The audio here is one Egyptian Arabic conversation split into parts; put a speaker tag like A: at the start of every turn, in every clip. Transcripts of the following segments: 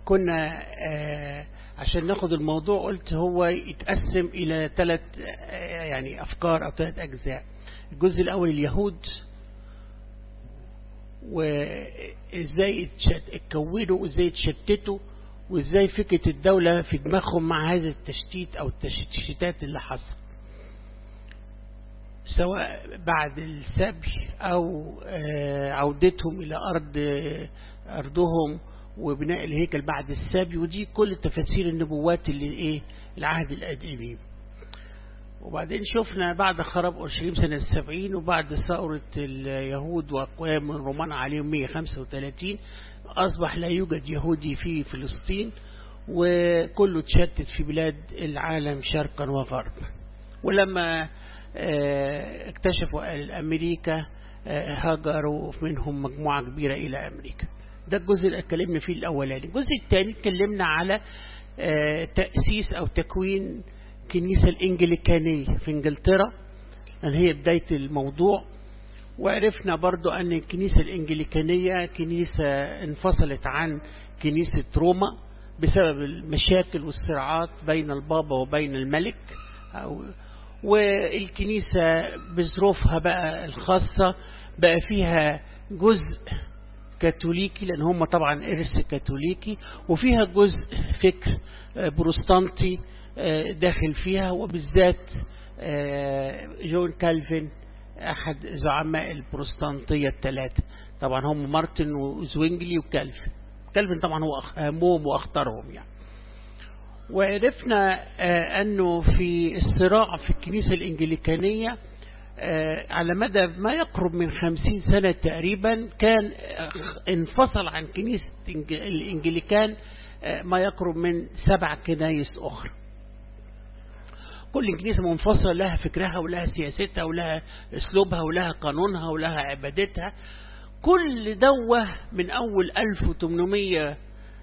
A: كنا آه عشان ناخد الموضوع قلت هو يتقسم إلى ثلاث آه يعني أفكار أو ثلاث أجزاء الجزء الأول اليهود وإزاي اتكونوا وإزاي اتشتتوا وإزاي فكرة الدولة في دماغهم مع هذا التشتيت أو التشتيتات اللي حصل سواء بعد السبي أو عودتهم إلى أرض أرضهم وبناء الهيكل بعد السبي ودي كل تفاسير النبوات اللي إيه العهد القديم وبعدين شفنا بعد خراب أورشليم سنة السبعين وبعد ثورة اليهود وأقوام الرومان عليهم 135 أصبح لا يوجد يهودي في فلسطين وكله تشتت في بلاد العالم شرقا وغربا ولما اكتشفوا الأمريكا هاجروا منهم مجموعة كبيرة إلى أمريكا ده الجزء اللي اتكلمنا فيه الأولاني الجزء الثاني اتكلمنا على تأسيس أو تكوين الكنيسة الإنجليكانية في إنجلترا أن هي بداية الموضوع وعرفنا برضو أن الكنيسة الإنجليكانية كنيسة انفصلت عن كنيسة روما بسبب المشاكل والصراعات بين البابا وبين الملك أو والكنيسة بظروفها بقى الخاصة بقى فيها جزء كاثوليكي لأن هم طبعا إرث كاثوليكي وفيها جزء فكر بروستانتي داخل فيها وبالذات جون كالفين أحد زعماء البروستانتية الثلاثة طبعا هم مارتن وزوينجلي وكالفين كالفين طبعا هو أهمهم وأخطرهم يعني وعرفنا أنه في الصراع في الكنيسة الإنجليكانية على مدى ما يقرب من خمسين سنة تقريبا كان انفصل عن كنيسة الإنجليكان ما يقرب من سبع كنايس أخرى كل كنيسة منفصلة لها فكرها ولها سياستها ولها اسلوبها ولها قانونها ولها عبادتها كل دوة من أول 1800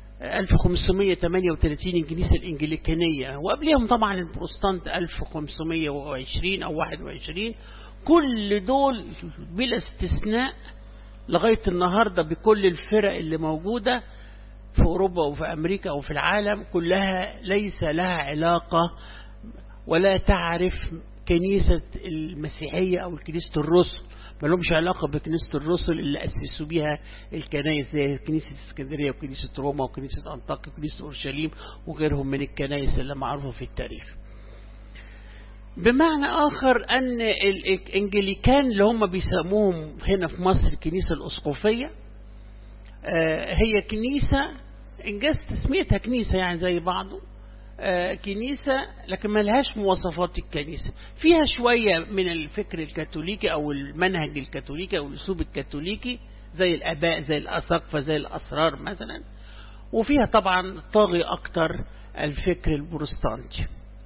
A: 1538 الكنيسة الإنجليكانية وقبلهم طبعا البروستانت 1520 أو 21 كل دول بلا استثناء لغاية النهاردة بكل الفرق اللي موجودة في أوروبا وفي أمريكا وفي العالم كلها ليس لها علاقة ولا تعرف كنيسة المسيحية أو كنيسة الرسل ما لهمش علاقة بكنيسة الرسل اللي أسسوا بيها الكنائس زي كنيسة اسكندرية وكنيسة روما وكنيسة أنطاكيا وكنيسة أورشليم وغيرهم من الكنائس اللي معروفة في التاريخ بمعنى آخر أن الإنجليكان اللي هم بيسموهم هنا في مصر الكنيسة الأسقفية هي كنيسة إنجاز تسميتها كنيسة يعني زي بعضه كنيسة لكن ما لهاش مواصفات الكنيسة فيها شوية من الفكر الكاثوليكي أو المنهج الكاثوليكي أو الأسلوب الكاثوليكي زي الآباء زي الأساقفة زي الأسرار مثلا وفيها طبعا طاغي أكتر الفكر البروستانتي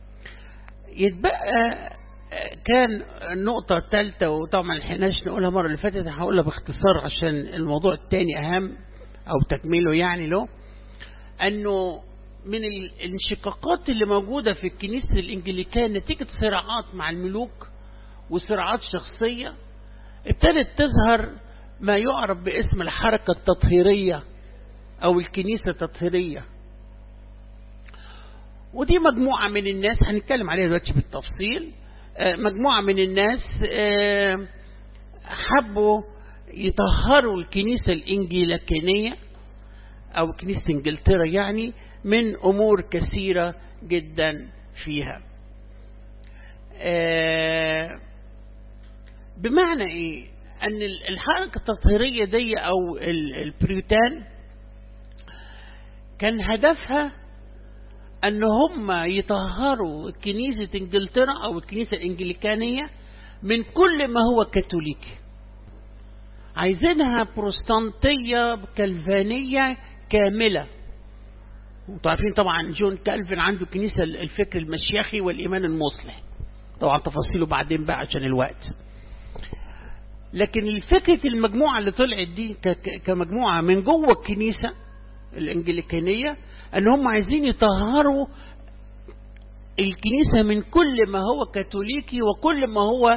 A: يتبقى كان النقطة الثالثة وطبعا الحناش نقولها مرة اللي فاتت هقولها باختصار عشان الموضوع الثاني أهم أو تكميله يعني له أنه من الانشقاقات اللي موجودة في الكنيسة الإنجليكان نتيجة صراعات مع الملوك وصراعات شخصية ابتدت تظهر ما يعرف باسم الحركة التطهيرية أو الكنيسة التطهيرية ودي مجموعة من الناس هنتكلم عليها دلوقتي بالتفصيل مجموعة من الناس حبوا يطهروا الكنيسة الإنجيليكانية أو كنيسة إنجلترا يعني من أمور كثيرة جدا فيها بمعنى إيه أن الحركة التطهيرية دي أو البريتان كان هدفها أن هم يطهروا كنيسة إنجلترا أو الكنيسة الإنجليكانية من كل ما هو كاثوليكي عايزينها بروستانتية كالفانية كاملة وانتوا عارفين طبعا جون كالفن عنده كنيسة الفكر المشيخي والإيمان المصلح طبعا تفاصيله بعدين بقى عشان الوقت لكن الفكرة المجموعة اللي طلعت دي كمجموعة من جوه الكنيسة الإنجليكانية أن هم عايزين يطهروا الكنيسة من كل ما هو كاثوليكي وكل ما هو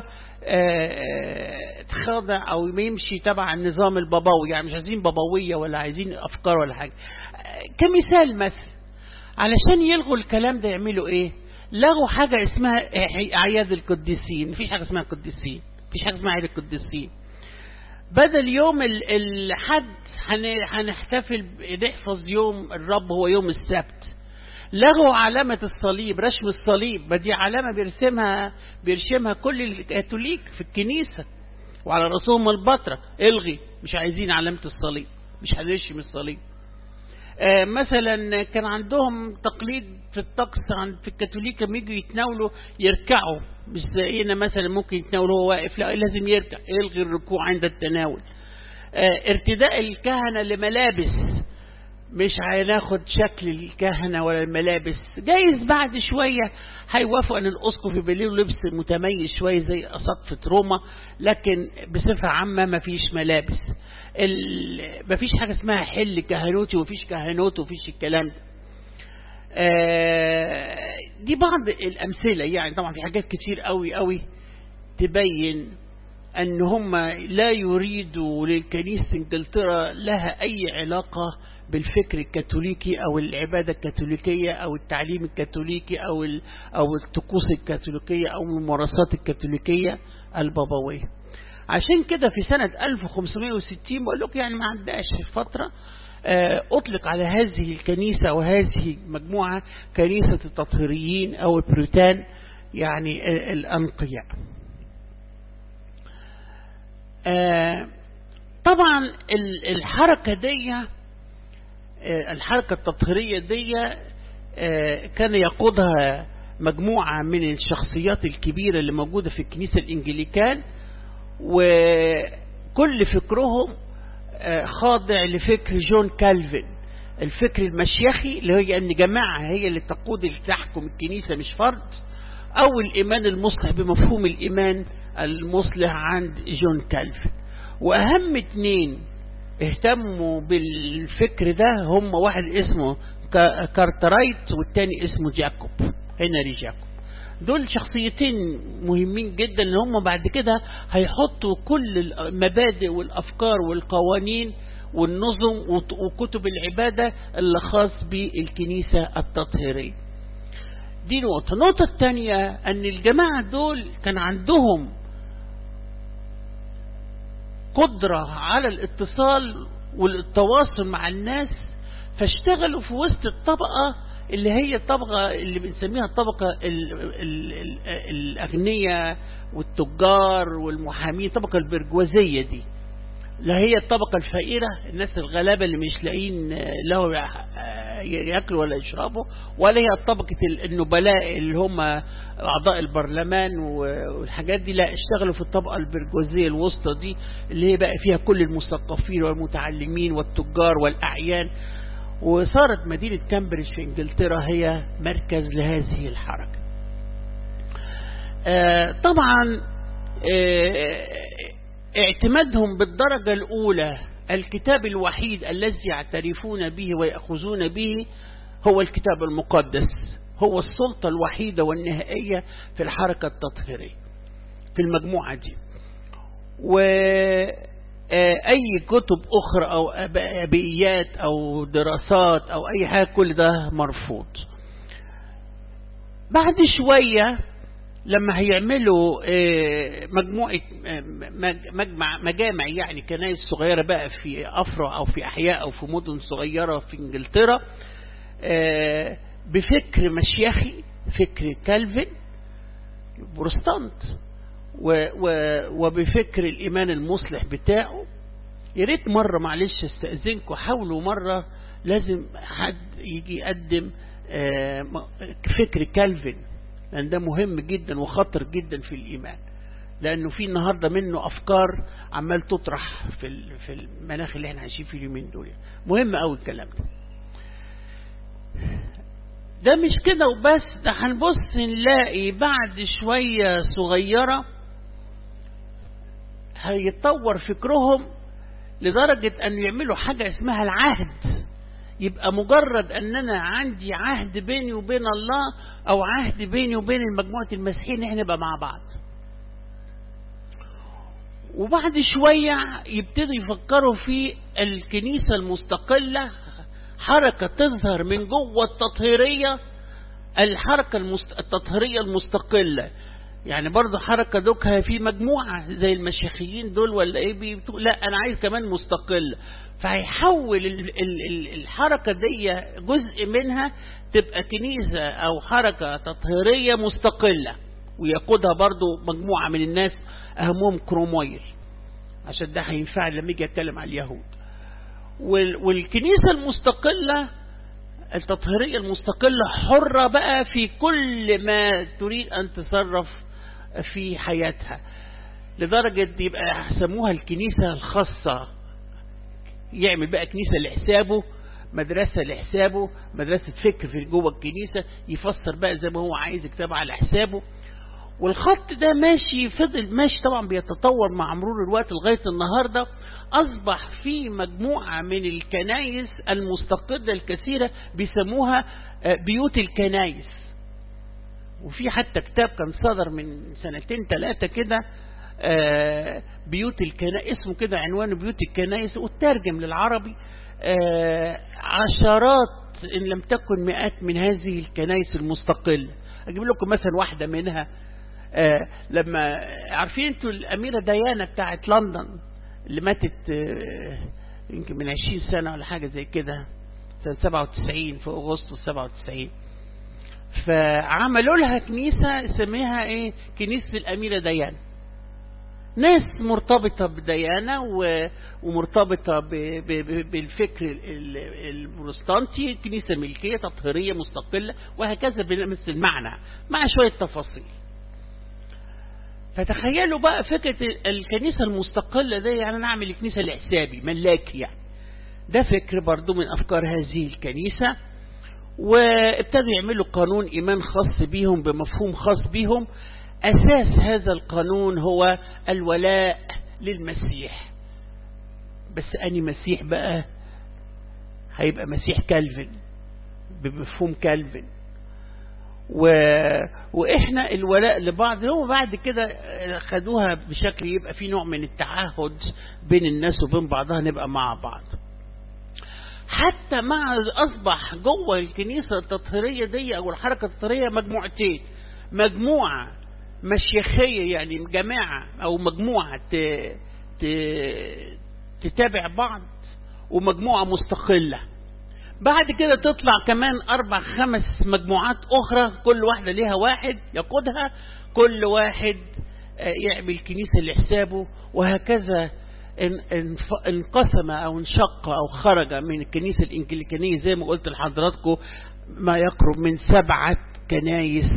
A: خاضع أو يمشي تبع النظام البابوي يعني مش عايزين بابوية ولا عايزين أفكار ولا حاجة كمثال مثل علشان يلغوا الكلام ده يعملوا ايه لغوا حاجة اسمها اعياد القديسين مفيش حاجة اسمها قديسين مفيش حاجة اسمها عيد القديسين بدل يوم الحد هنحتفل نحفظ يوم الرب هو يوم السبت لغوا علامة الصليب رسم الصليب ما دي علامة بيرسمها بيرشمها كل الكاثوليك في الكنيسة وعلى رسوم البطرة الغي مش عايزين علامة الصليب مش هنرشم الصليب آه مثلا كان عندهم تقليد في الطقس عند في الكاثوليك لما يجوا يتناولوا يركعوا مش زينا مثلا ممكن يتناول هو واقف لا لازم يركع يلغي الركوع عند التناول آه ارتداء الكهنة لملابس مش هناخد شكل الكهنة ولا الملابس جايز بعد شوية هيوافقوا ان الاسقف يبقى له لبس متميز شوية زي اساقفة روما لكن بصفة عامة مفيش ملابس مفيش حاجة اسمها حل كهنوتي ومفيش كهنوت ومفيش الكلام ده دي بعض الامثلة يعني طبعا في حاجات كتير قوي قوي تبين ان هم لا يريدوا للكنيسة انجلترا لها اي علاقة بالفكر الكاثوليكي او العبادة الكاثوليكية او التعليم الكاثوليكي او او الطقوس الكاثوليكية او الممارسات الكاثوليكية البابوية عشان كده في سنة 1560 بقول لك يعني ما عداش فترة أطلق على هذه الكنيسة وهذه المجموعة كنيسة التطهيريين أو البروتان يعني الأنقياء طبعا الحركة دي الحركة التطهيرية دي كان يقودها مجموعة من الشخصيات الكبيرة اللي موجودة في الكنيسة الإنجليكان وكل فكرهم خاضع لفكر جون كالفين الفكر المشيخي اللي هي أن جماعة هي اللي تقود اللي تحكم الكنيسة مش فرد أو الإيمان المصلح بمفهوم الإيمان المصلح عند جون كالفين وأهم اتنين اهتموا بالفكر ده هم واحد اسمه كارترايت والتاني اسمه جاكوب هنري جاكوب دول شخصيتين مهمين جدا ان هم بعد كده هيحطوا كل المبادئ والافكار والقوانين والنظم وكتب العبادة اللي خاص بالكنيسة التطهيرية دي نقطة النقطة الثانية ان الجماعة دول كان عندهم قدرة على الاتصال والتواصل مع الناس فاشتغلوا في وسط الطبقة اللي هي الطبقة اللي بنسميها الطبقة ال ال ال الأغنياء والتجار والمحامين الطبقة البرجوازية دي لا هي الطبقة الفقيرة الناس الغلابة اللي مش لاقيين له ياكلوا ولا يشربوا ولا هي طبقة النبلاء اللي هم أعضاء البرلمان والحاجات دي لا اشتغلوا في الطبقة البرجوازية الوسطى دي اللي هي بقى فيها كل المثقفين والمتعلمين والتجار والأعيان وصارت مدينة كامبريدج في انجلترا هي مركز لهذه الحركة آه طبعا آه اعتمادهم بالدرجة الأولى الكتاب الوحيد الذي يعترفون به ويأخذون به هو الكتاب المقدس هو السلطة الوحيدة والنهائية في الحركة التطهيرية في المجموعة دي وأي كتب أخرى أو أبيات أو دراسات أو أي حاجة كل ده مرفوض بعد شوية لما هيعملوا مجموعة مجمع مجامع يعني كنائس صغيرة بقى في أفرع أو في أحياء أو في مدن صغيرة في إنجلترا بفكر مشيخي فكر كالفين بروستانت وبفكر الإيمان المصلح بتاعه يا ريت مرة معلش استأذنكم حاولوا مرة لازم حد يجي يقدم فكر كالفين لأن ده مهم جدا وخطر جدا في الإيمان لأنه في النهاردة منه أفكار عمال تطرح في في المناخ اللي احنا عايشين فيه اليومين دول مهم قوي الكلام ده ده مش كده وبس ده هنبص نلاقي بعد شوية صغيرة هيتطور فكرهم لدرجة أن يعملوا حاجة اسمها العهد يبقى مجرد أن أنا عندي عهد بيني وبين الله أو عهد بيني وبين المجموعة المسيحيين احنا نبقى مع بعض وبعد شوية يبتدوا يفكروا في الكنيسة المستقلة حركة تظهر من جوه التطهيرية الحركة المست... التطهيرية المستقلة يعني برضه حركة دوكها في مجموعة زي المشيخيين دول ولا ايه بيبتو... لا انا عايز كمان مستقل فهيحول ال... ال... الحركة دي جزء منها تبقى كنيسة او حركة تطهيرية مستقلة ويقودها برضه مجموعة من الناس اهمهم كرومويل عشان ده هينفع لما يجي اتكلم على اليهود وال... والكنيسة المستقلة التطهيرية المستقلة حرة بقى في كل ما تريد أن تصرف في حياتها لدرجة يبقى سموها الكنيسة الخاصة يعمل بقى كنيسة لحسابه مدرسة لحسابه مدرسة فكر في جوه الكنيسة يفسر بقى زي ما هو عايز يكتب على حسابه والخط ده ماشي فضل ماشي طبعا بيتطور مع مرور الوقت لغاية النهاردة أصبح في مجموعة من الكنايس المستقلة الكثيرة بيسموها بيوت الكنايس وفي حتى كتاب كان صدر من سنتين ثلاثة كده بيوت الكنائس اسمه كده عنوان بيوت الكنائس وترجم للعربي عشرات إن لم تكن مئات من هذه الكنائس المستقلة أجيب لكم مثلا واحدة منها آه لما عارفين انتوا الأميرة ديانا بتاعت لندن اللي ماتت آه يمكن من 20 سنة ولا حاجة زي كده سنة 97 في أغسطس 97 فعملوا لها كنيسة سميها ايه كنيسة الأميرة ديانا ناس مرتبطة بديانة ومرتبطة بالفكر البروتستانتي كنيسة ملكية تطهيرية مستقلة وهكذا بنفس المعنى مع شوية تفاصيل فتخيلوا بقى فكرة الكنيسة المستقلة دي يعني أنا أعمل كنيسة لحسابي ملاكي يعني ده فكر برضو من أفكار هذه الكنيسة وابتدوا يعملوا قانون إيمان خاص بيهم بمفهوم خاص بيهم أساس هذا القانون هو الولاء للمسيح بس أني مسيح بقى هيبقى مسيح كالفن بمفهوم كالفن و... وإحنا الولاء لبعض هم بعد كده خدوها بشكل يبقى في نوع من التعهد بين الناس وبين بعضها نبقى مع بعض حتى مع أصبح جوه الكنيسة التطهيرية دي أو الحركة التطهيرية مجموعتين مجموعة مشيخية يعني جماعة أو مجموعة ت... ت... تتابع بعض ومجموعة مستقلة بعد كده تطلع كمان أربع خمس مجموعات أخرى كل واحدة ليها واحد يقودها كل واحد يعمل كنيسة لحسابه وهكذا انقسم أو انشق أو خرج من الكنيسة الإنجليكانية زي ما قلت لحضراتكم ما يقرب من سبعة كنايس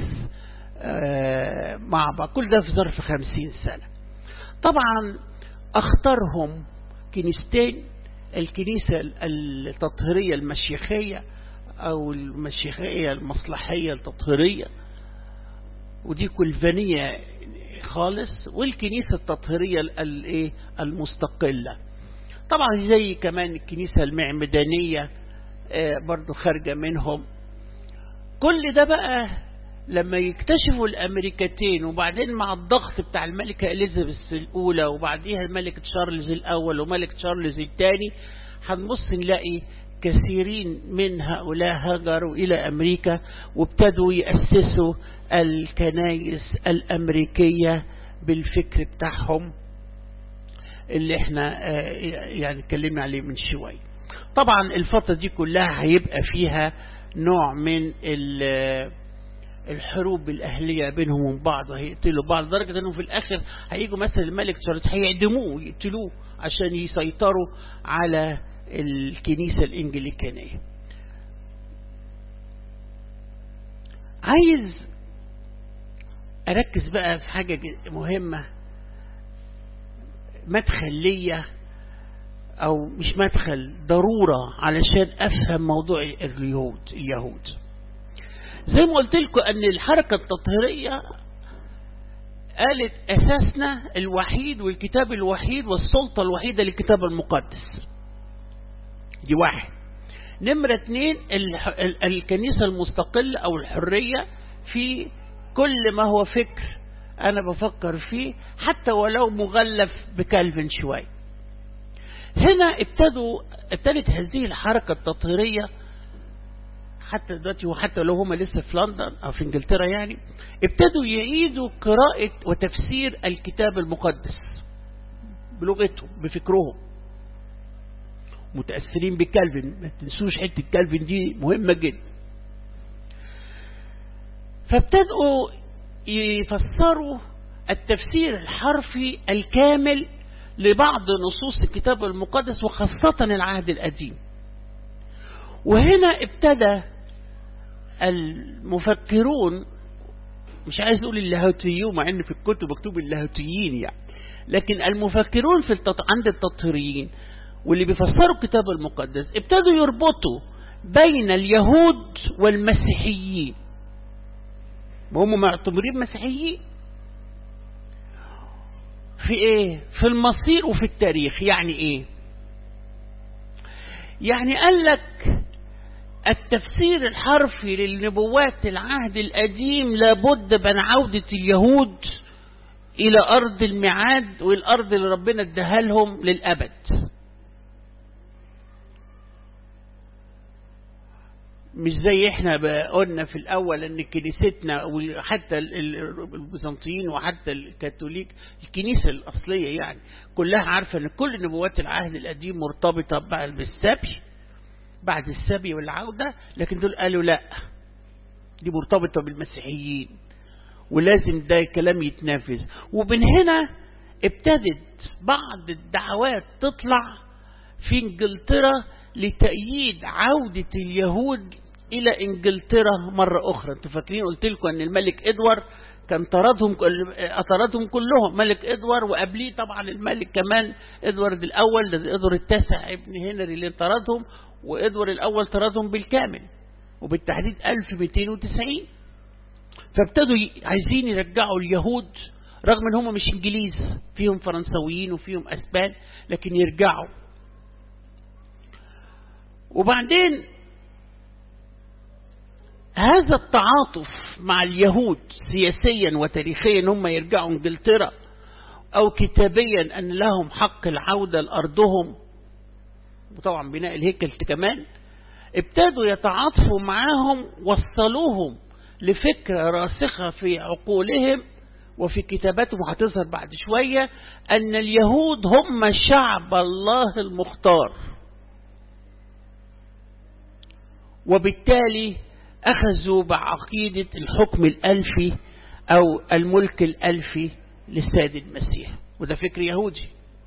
A: مع بعض كل ده في ظرف خمسين سنة طبعا اختارهم كنيستين الكنيسة التطهيرية المشيخية او المشيخية المصلحية التطهيرية ودي كلفانية خالص والكنيسة التطهيرية الايه المستقلة طبعا زي كمان الكنيسة المعمدانية برضو خارجة منهم كل ده بقى لما يكتشفوا الامريكتين وبعدين مع الضغط بتاع الملكة اليزابيث الاولى وبعديها الملك تشارلز الاول وملك تشارلز الثاني هنبص نلاقي كثيرين من هؤلاء هاجروا الى امريكا وابتدوا يأسسوا الكنائس الامريكية بالفكر بتاعهم اللي احنا يعني اتكلمنا عليه من شوية طبعا الفترة دي كلها هيبقى فيها نوع من الحروب الأهلية بينهم وبين بعض وهيقتلوا بعض لدرجة أنهم في الآخر هيجوا مثلا الملك تشارلز هيعدموه ويقتلوه عشان يسيطروا على الكنيسة الإنجليكانية عايز أركز بقى في حاجة مهمة مدخل ليا أو مش مدخل ضرورة علشان أفهم موضوع اليهود اليهود زي ما قلت لكم أن الحركة التطهيرية قالت أساسنا الوحيد والكتاب الوحيد والسلطة الوحيدة للكتاب المقدس دي واحد نمرة اتنين الكنيسة المستقلة أو الحرية في كل ما هو فكر أنا بفكر فيه حتى ولو مغلف بكالفن شوي هنا ابتدوا ابتدت هذه الحركة التطهيرية حتى دلوقتي وحتى لو هم لسه في لندن أو في إنجلترا يعني ابتدوا يعيدوا قراءة وتفسير الكتاب المقدس بلغتهم بفكرهم متأثرين بكالفن ما تنسوش حتة كالفن دي مهمة جدا فابتدأوا يفسروا التفسير الحرفي الكامل لبعض نصوص الكتاب المقدس وخاصة العهد القديم وهنا ابتدى المفكرون مش عايز اقول اللاهوتيون مع ان في الكتب مكتوب اللاهوتيين يعني لكن المفكرون في التط... عند التطهيريين واللي بيفسروا الكتاب المقدس ابتدوا يربطوا بين اليهود والمسيحيين وهم معتبرين مسيحيين في ايه في المصير وفي التاريخ يعني ايه يعني قال لك التفسير الحرفي للنبوات العهد القديم لابد من عودة اليهود إلى أرض الميعاد والأرض اللي ربنا اداها لهم للأبد مش زي احنا قلنا في الأول أن كنيستنا وحتى البيزنطيين وحتى الكاثوليك الكنيسة الأصلية يعني كلها عارفة أن كل نبوات العهد القديم مرتبطة بالسبي بعد السبي والعودة لكن دول قالوا لا دي مرتبطة بالمسيحيين ولازم ده الكلام يتنافذ ومن هنا ابتدت بعض الدعوات تطلع في انجلترا لتأييد عودة اليهود إلى انجلترا مرة أخرى انتوا فاكرين قلت لكم أن الملك إدوار كان طردهم أطردهم كلهم ملك إدوار وقبليه طبعا الملك كمان إدوارد الأول ده إدوار التاسع ابن هنري اللي طردهم وإدوار الأول طردهم بالكامل وبالتحديد 1290 فابتدوا عايزين يرجعوا اليهود رغم ان هم مش انجليز فيهم فرنسويين وفيهم اسبان لكن يرجعوا وبعدين هذا التعاطف مع اليهود سياسيا وتاريخيا هم يرجعوا انجلترا او كتابيا ان لهم حق العودة لارضهم وطبعا بناء الهيكل كمان ابتدوا يتعاطفوا معاهم وصلوهم لفكرة راسخة في عقولهم وفي كتاباتهم هتظهر بعد شوية أن اليهود هم شعب الله المختار وبالتالي أخذوا بعقيدة الحكم الألفي أو الملك الألفي للسيد المسيح وده فكر يهودي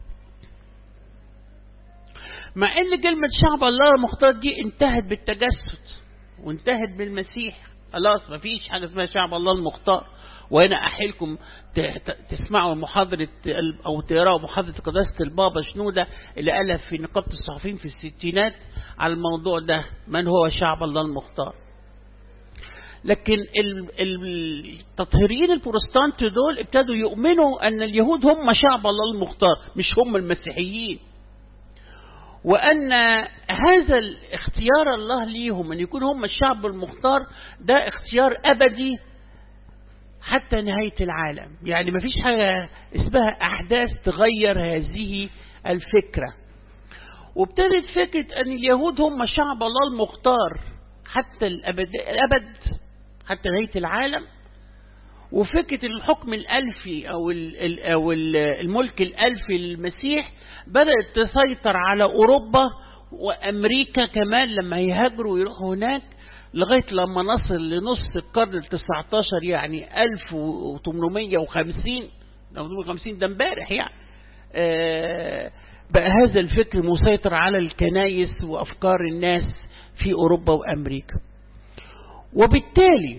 A: مع ان كلمة شعب الله المختار دي انتهت بالتجسد وانتهت بالمسيح خلاص مفيش حاجة اسمها شعب الله المختار وهنا أحيلكم تسمعوا محاضرة أو تقرأوا محاضرة قداسة البابا شنودة اللي قالها في نقابة الصحفيين في الستينات على الموضوع ده من هو شعب الله المختار لكن التطهيريين البروتستانت دول ابتدوا يؤمنوا أن اليهود هم شعب الله المختار مش هم المسيحيين وأن هذا الاختيار الله ليهم أن يكون هم الشعب المختار ده اختيار أبدي حتى نهاية العالم يعني ما فيش حاجة اسمها أحداث تغير هذه الفكرة وابتدت فكرة أن اليهود هم شعب الله المختار حتى الأبد, الأبد حتى نهاية العالم وفكرة الحكم الألفي أو, ال أو ال الملك الألفي للمسيح بدأت تسيطر على أوروبا وأمريكا كمان لما يهاجروا ويروحوا هناك لغاية لما نصل لنص القرن ال 19 يعني 1850 1850 ده امبارح يعني آه بقى هذا الفكر مسيطر على الكنايس وأفكار الناس في أوروبا وأمريكا وبالتالي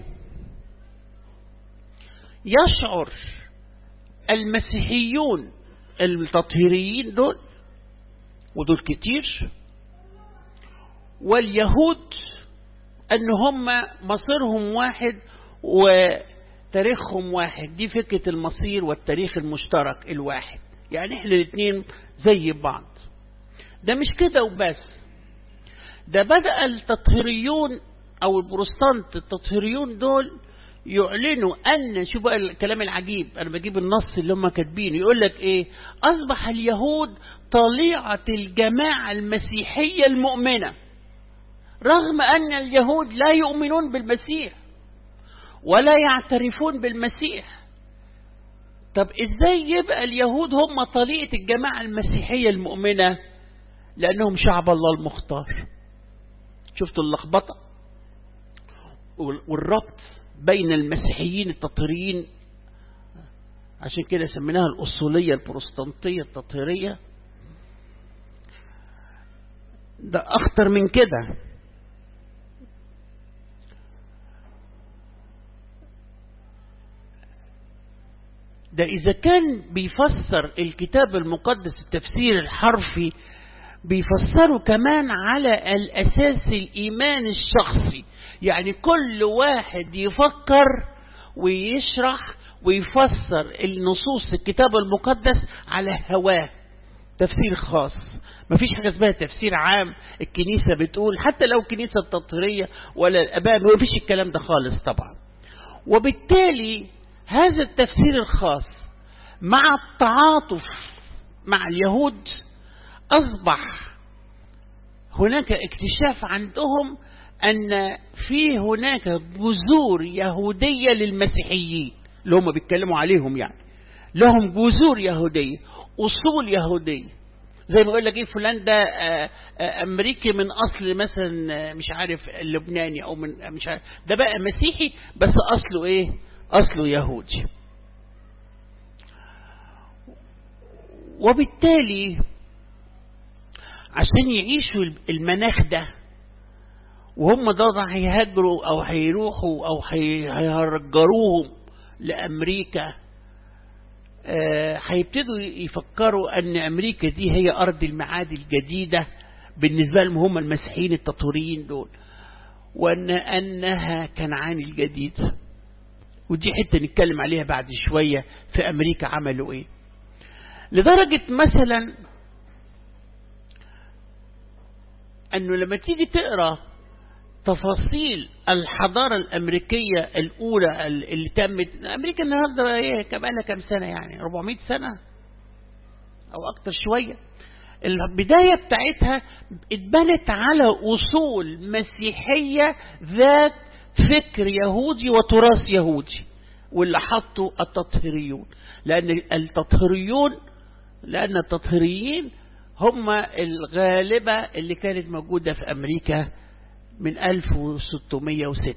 A: يشعر المسيحيون التطهيريين دول ودول كتير واليهود ان هم مصيرهم واحد وتاريخهم واحد دي فكرة المصير والتاريخ المشترك الواحد يعني احنا الاثنين زي بعض ده مش كده وبس ده بدأ التطهيريون او البروستانت التطهيريون دول يعلنوا ان شوف بقى الكلام العجيب انا بجيب النص اللي هم كاتبينه يقول لك ايه اصبح اليهود طليعة الجماعة المسيحية المؤمنة رغم أن اليهود لا يؤمنون بالمسيح ولا يعترفون بالمسيح طب ازاي يبقى اليهود هم طليقة الجماعة المسيحية المؤمنة لأنهم شعب الله المختار شفتوا اللخبطة والربط بين المسيحيين التطهيريين عشان كده سميناها الأصولية البروستانتية التطهيرية ده أخطر من كده ده إذا كان بيفسر الكتاب المقدس التفسير الحرفي بيفسره كمان على الأساس الإيمان الشخصي يعني كل واحد يفكر ويشرح ويفسر النصوص الكتاب المقدس على هواه تفسير خاص مفيش حاجة اسمها تفسير عام الكنيسة بتقول حتى لو الكنيسة التطهيرية ولا الأباء مفيش الكلام ده خالص طبعا وبالتالي هذا التفسير الخاص مع التعاطف مع اليهود أصبح هناك اكتشاف عندهم أن في هناك جذور يهودية للمسيحيين اللي هم بيتكلموا عليهم يعني لهم جذور يهودية أصول يهودية زي ما يقول لك ايه فلان ده امريكي من اصل مثلا مش عارف لبناني او من مش عارف ده بقى مسيحي بس اصله ايه اصله يهودي وبالتالي عشان يعيشوا المناخ ده وهم ده هيهاجروا او هيروحوا او هيهرجروهم لامريكا هيبتدوا يفكروا ان امريكا دي هي ارض المعاد الجديده بالنسبه لهم هم المسيحيين التطوريين دول وان انها كنعان الجديد ودي حته نتكلم عليها بعد شويه في امريكا عملوا ايه لدرجه مثلا انه لما تيجي تقرا تفاصيل الحضارة الأمريكية الأولى اللي تمت أمريكا النهاردة إيه كمان كم سنة يعني 400 سنة أو أكتر شوية البداية بتاعتها اتبنت على أصول مسيحية ذات فكر يهودي وتراث يهودي واللي حطوا التطهيريون لأن التطهيريون لأن التطهيريين هم الغالبة اللي كانت موجودة في أمريكا من 1606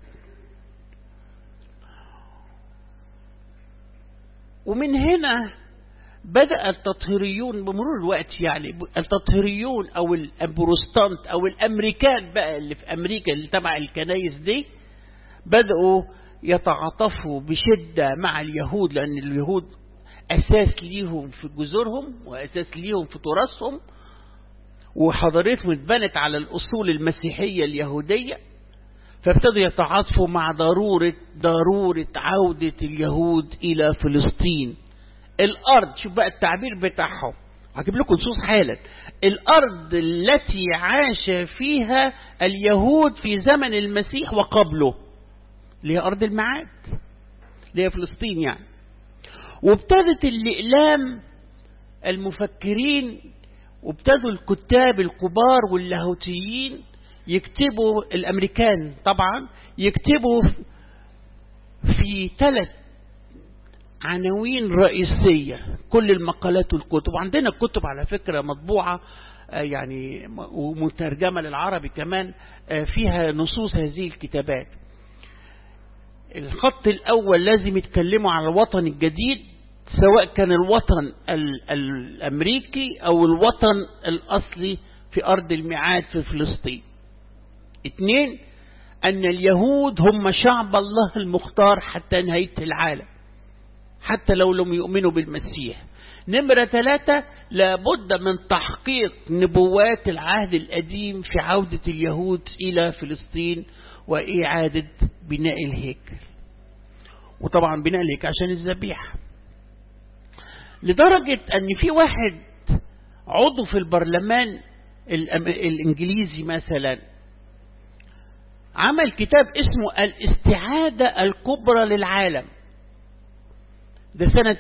A: ومن هنا بدأ التطهيريون بمرور الوقت يعني التطهيريون أو البروستانت أو الأمريكان بقى اللي في أمريكا اللي تبع الكنايس دي بدأوا يتعاطفوا بشدة مع اليهود لأن اليهود أساس ليهم في جذورهم وأساس ليهم في تراثهم وحضارتهم اتبنت على الأصول المسيحية اليهودية فابتدوا يتعاطفوا مع ضرورة ضرورة عودة اليهود إلى فلسطين الأرض شوف بقى التعبير بتاعهم هجيب لكم نصوص حالا الأرض التي عاش فيها اليهود في زمن المسيح وقبله اللي هي أرض المعاد اللي هي فلسطين يعني وابتدت الإقلام المفكرين وابتدوا الكتاب الكبار واللاهوتيين يكتبوا الامريكان طبعا يكتبوا في ثلاث عناوين رئيسية كل المقالات والكتب عندنا كتب على فكرة مطبوعة يعني ومترجمة للعربي كمان فيها نصوص هذه الكتابات الخط الأول لازم يتكلموا على الوطن الجديد سواء كان الوطن الأمريكي أو الوطن الأصلي في أرض الميعاد في فلسطين اثنين أن اليهود هم شعب الله المختار حتى نهاية العالم حتى لو لم يؤمنوا بالمسيح نمرة ثلاثة لابد من تحقيق نبوات العهد القديم في عودة اليهود إلى فلسطين وإعادة بناء الهيكل وطبعا بناء الهيكل عشان الذبيحه لدرجة أن في واحد عضو في البرلمان الإنجليزي مثلا عمل كتاب اسمه الاستعادة الكبرى للعالم ده سنة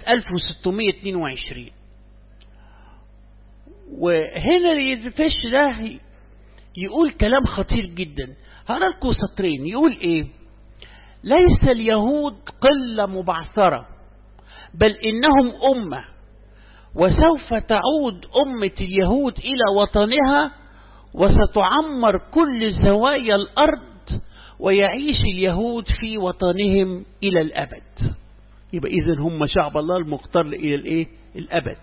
A: 1622 وهنري فيش ده يقول كلام خطير جدا هقرا لكم سطرين يقول ايه ليس اليهود قلة مبعثرة بل إنهم أمة وسوف تعود أمة اليهود إلى وطنها وستعمر كل زوايا الأرض ويعيش اليهود في وطنهم إلى الأبد يبقى إذن هم شعب الله المختار إلى الإيه؟ الأبد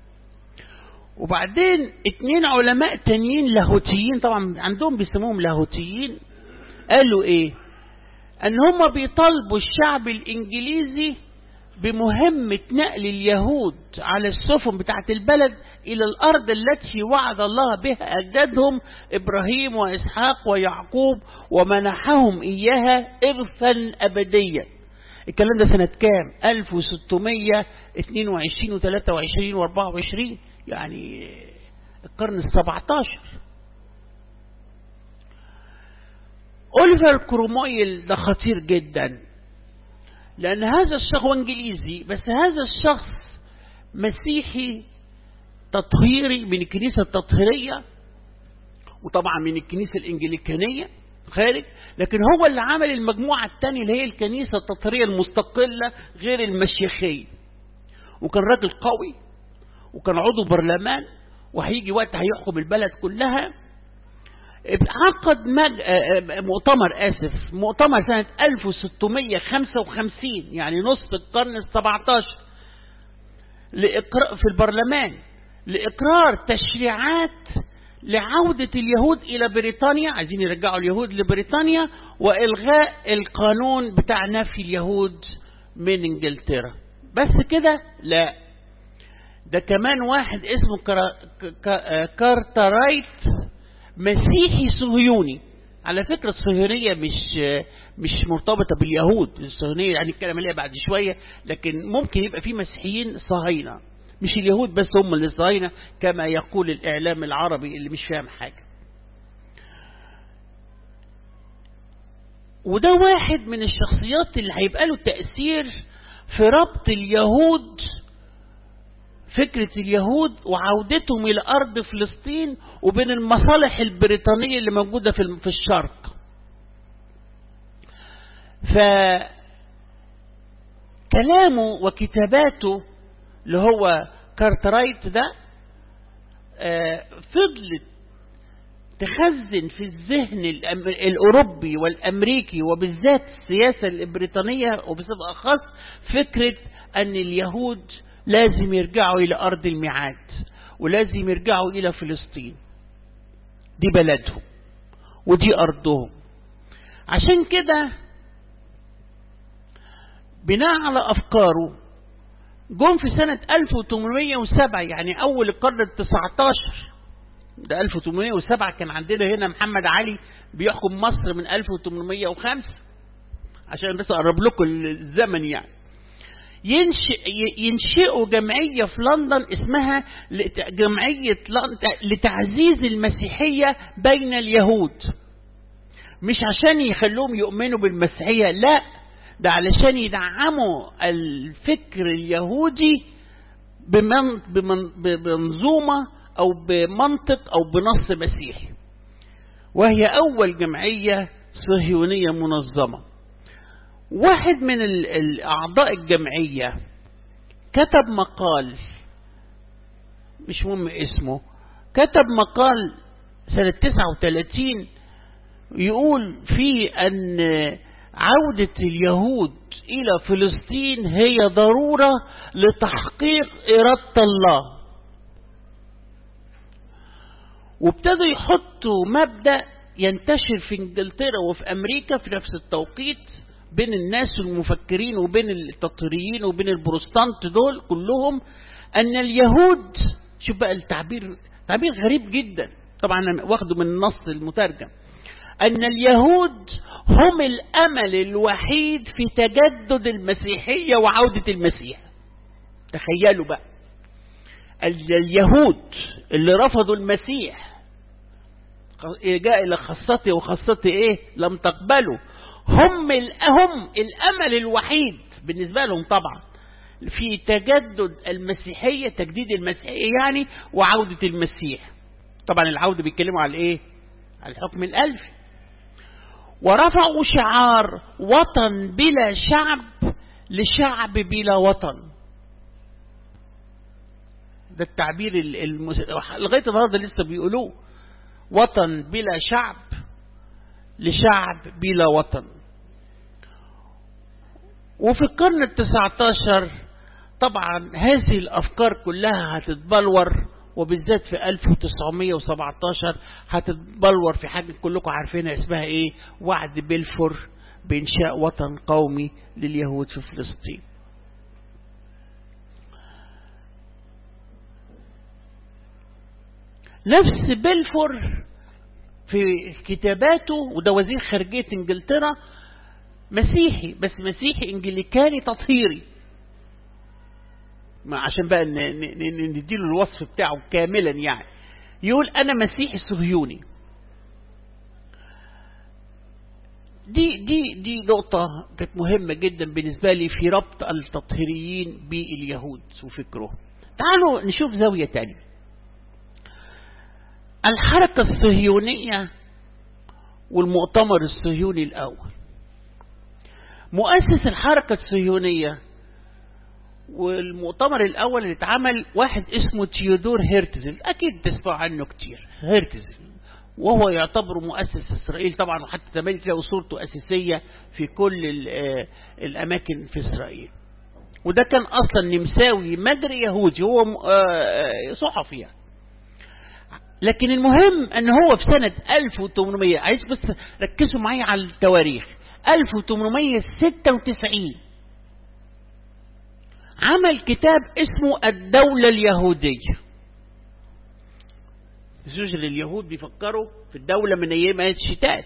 A: وبعدين اتنين علماء تانيين لاهوتيين طبعا عندهم بيسموهم لاهوتيين قالوا ايه ان هم بيطالبوا الشعب الانجليزي بمهمة نقل اليهود على السفن بتاعت البلد إلى الأرض التي وعد الله بها أجدادهم إبراهيم وإسحاق ويعقوب ومنحهم إياها إرثا أبديا الكلام ده سنة كام 1622 و23 و24 يعني القرن السبعتاشر أوليفر كرومويل ده خطير جدا لأن هذا الشخص هو إنجليزي بس هذا الشخص مسيحي تطهيري من الكنيسة التطهيرية وطبعا من الكنيسة الإنجليكانية خارج لكن هو اللي عمل المجموعة الثانية اللي هي الكنيسة التطهيرية المستقلة غير المشيخية وكان راجل قوي وكان عضو برلمان وهيجي وقت هيحكم البلد كلها عقد مج... مؤتمر آسف مؤتمر سنة 1655 يعني نصف القرن السبعتاشر لإقرار في البرلمان لإقرار تشريعات لعودة اليهود إلى بريطانيا عايزين يرجعوا اليهود لبريطانيا وإلغاء القانون بتاع نفي اليهود من إنجلترا بس كده لا ده كمان واحد اسمه كرا... كارترايت مسيحي صهيوني على فكرة الصهيونية مش مش مرتبطة باليهود الصهيونية يعني الكلام عليها بعد شوية لكن ممكن يبقى في مسيحيين صهاينة مش اليهود بس هم اللي صهاينة كما يقول الإعلام العربي اللي مش فاهم حاجة وده واحد من الشخصيات اللي هيبقى له تأثير في ربط اليهود فكرة اليهود وعودتهم إلى أرض فلسطين وبين المصالح البريطانية اللي موجودة في في الشرق فكلامه وكتاباته اللي هو كارترايت ده فضلت تخزن في الذهن الأوروبي والأمريكي وبالذات السياسة البريطانية وبصفة أخص فكرة أن اليهود لازم يرجعوا إلى أرض الميعاد ولازم يرجعوا إلى فلسطين دي بلدهم ودي أرضهم عشان كده بناء على أفكاره جم في سنة 1807 يعني أول القرن التسعتاشر ده 1807 كان عندنا هنا محمد علي بيحكم مصر من 1805 عشان بس أقرب لكم الزمن يعني ينشئ ينشئوا جمعية في لندن اسمها جمعية لتعزيز المسيحية بين اليهود مش عشان يخلوهم يؤمنوا بالمسيحية لا ده علشان يدعموا الفكر اليهودي بمن بمن بمنظومة أو بمنطق أو بنص مسيحي وهي أول جمعية صهيونية منظمة واحد من الأعضاء الجمعية كتب مقال مش مهم اسمه كتب مقال سنة 39 يقول فيه أن عودة اليهود إلى فلسطين هي ضرورة لتحقيق إرادة الله وابتدوا يحطوا مبدأ ينتشر في انجلترا وفي امريكا في نفس التوقيت بين الناس المفكرين وبين التطهيريين وبين البروستانت دول كلهم ان اليهود شوف بقى التعبير تعبير غريب جدا طبعا انا واخده من النص المترجم ان اليهود هم الامل الوحيد في تجدد المسيحيه وعوده المسيح تخيلوا بقى اليهود اللي رفضوا المسيح جاء الى خاصتي وخاصتي ايه لم تقبلوا هم هم الامل الوحيد بالنسبه لهم طبعا في تجدد المسيحيه تجديد المسيحيه يعني وعوده المسيح طبعا العوده بيتكلموا على ايه الحكم الألفي ورفعوا شعار وطن بلا شعب لشعب بلا وطن ده التعبير المس... لغاية النهارده لسه بيقولوه وطن بلا شعب لشعب بلا وطن وفي القرن التسعة عشر طبعا هذه الأفكار كلها هتتبلور وبالذات في 1917 هتتبلور في حاجة كلكم عارفينها اسمها ايه وعد بلفور بإنشاء وطن قومي لليهود في فلسطين نفس بلفور في كتاباته وده وزير خارجية انجلترا مسيحي بس مسيحي انجليكاني تطهيري ما عشان بقى نديله الوصف بتاعه كاملا يعني يقول انا مسيحي صهيوني دي دي دي نقطة كانت مهمة جدا بالنسبة لي في ربط التطهيريين باليهود وفكرهم تعالوا نشوف زاوية تانية الحركة الصهيونية والمؤتمر الصهيوني الأول مؤسس الحركة الصهيونية والمؤتمر الأول اللي اتعمل واحد اسمه تيودور هيرتزل أكيد تسمع عنه كتير هيرتزل وهو يعتبر مؤسس إسرائيل طبعا وحتى زمان تلاقوا صورته أساسية في كل الأماكن في إسرائيل وده كان أصلا نمساوي مجري يهودي هو صحفي يعني لكن المهم ان هو في سنة 1800 عايز بس ركزوا معايا على التواريخ 1896 عمل كتاب اسمه الدولة اليهودية زوج اليهود بيفكروا في الدولة من ايام الشتات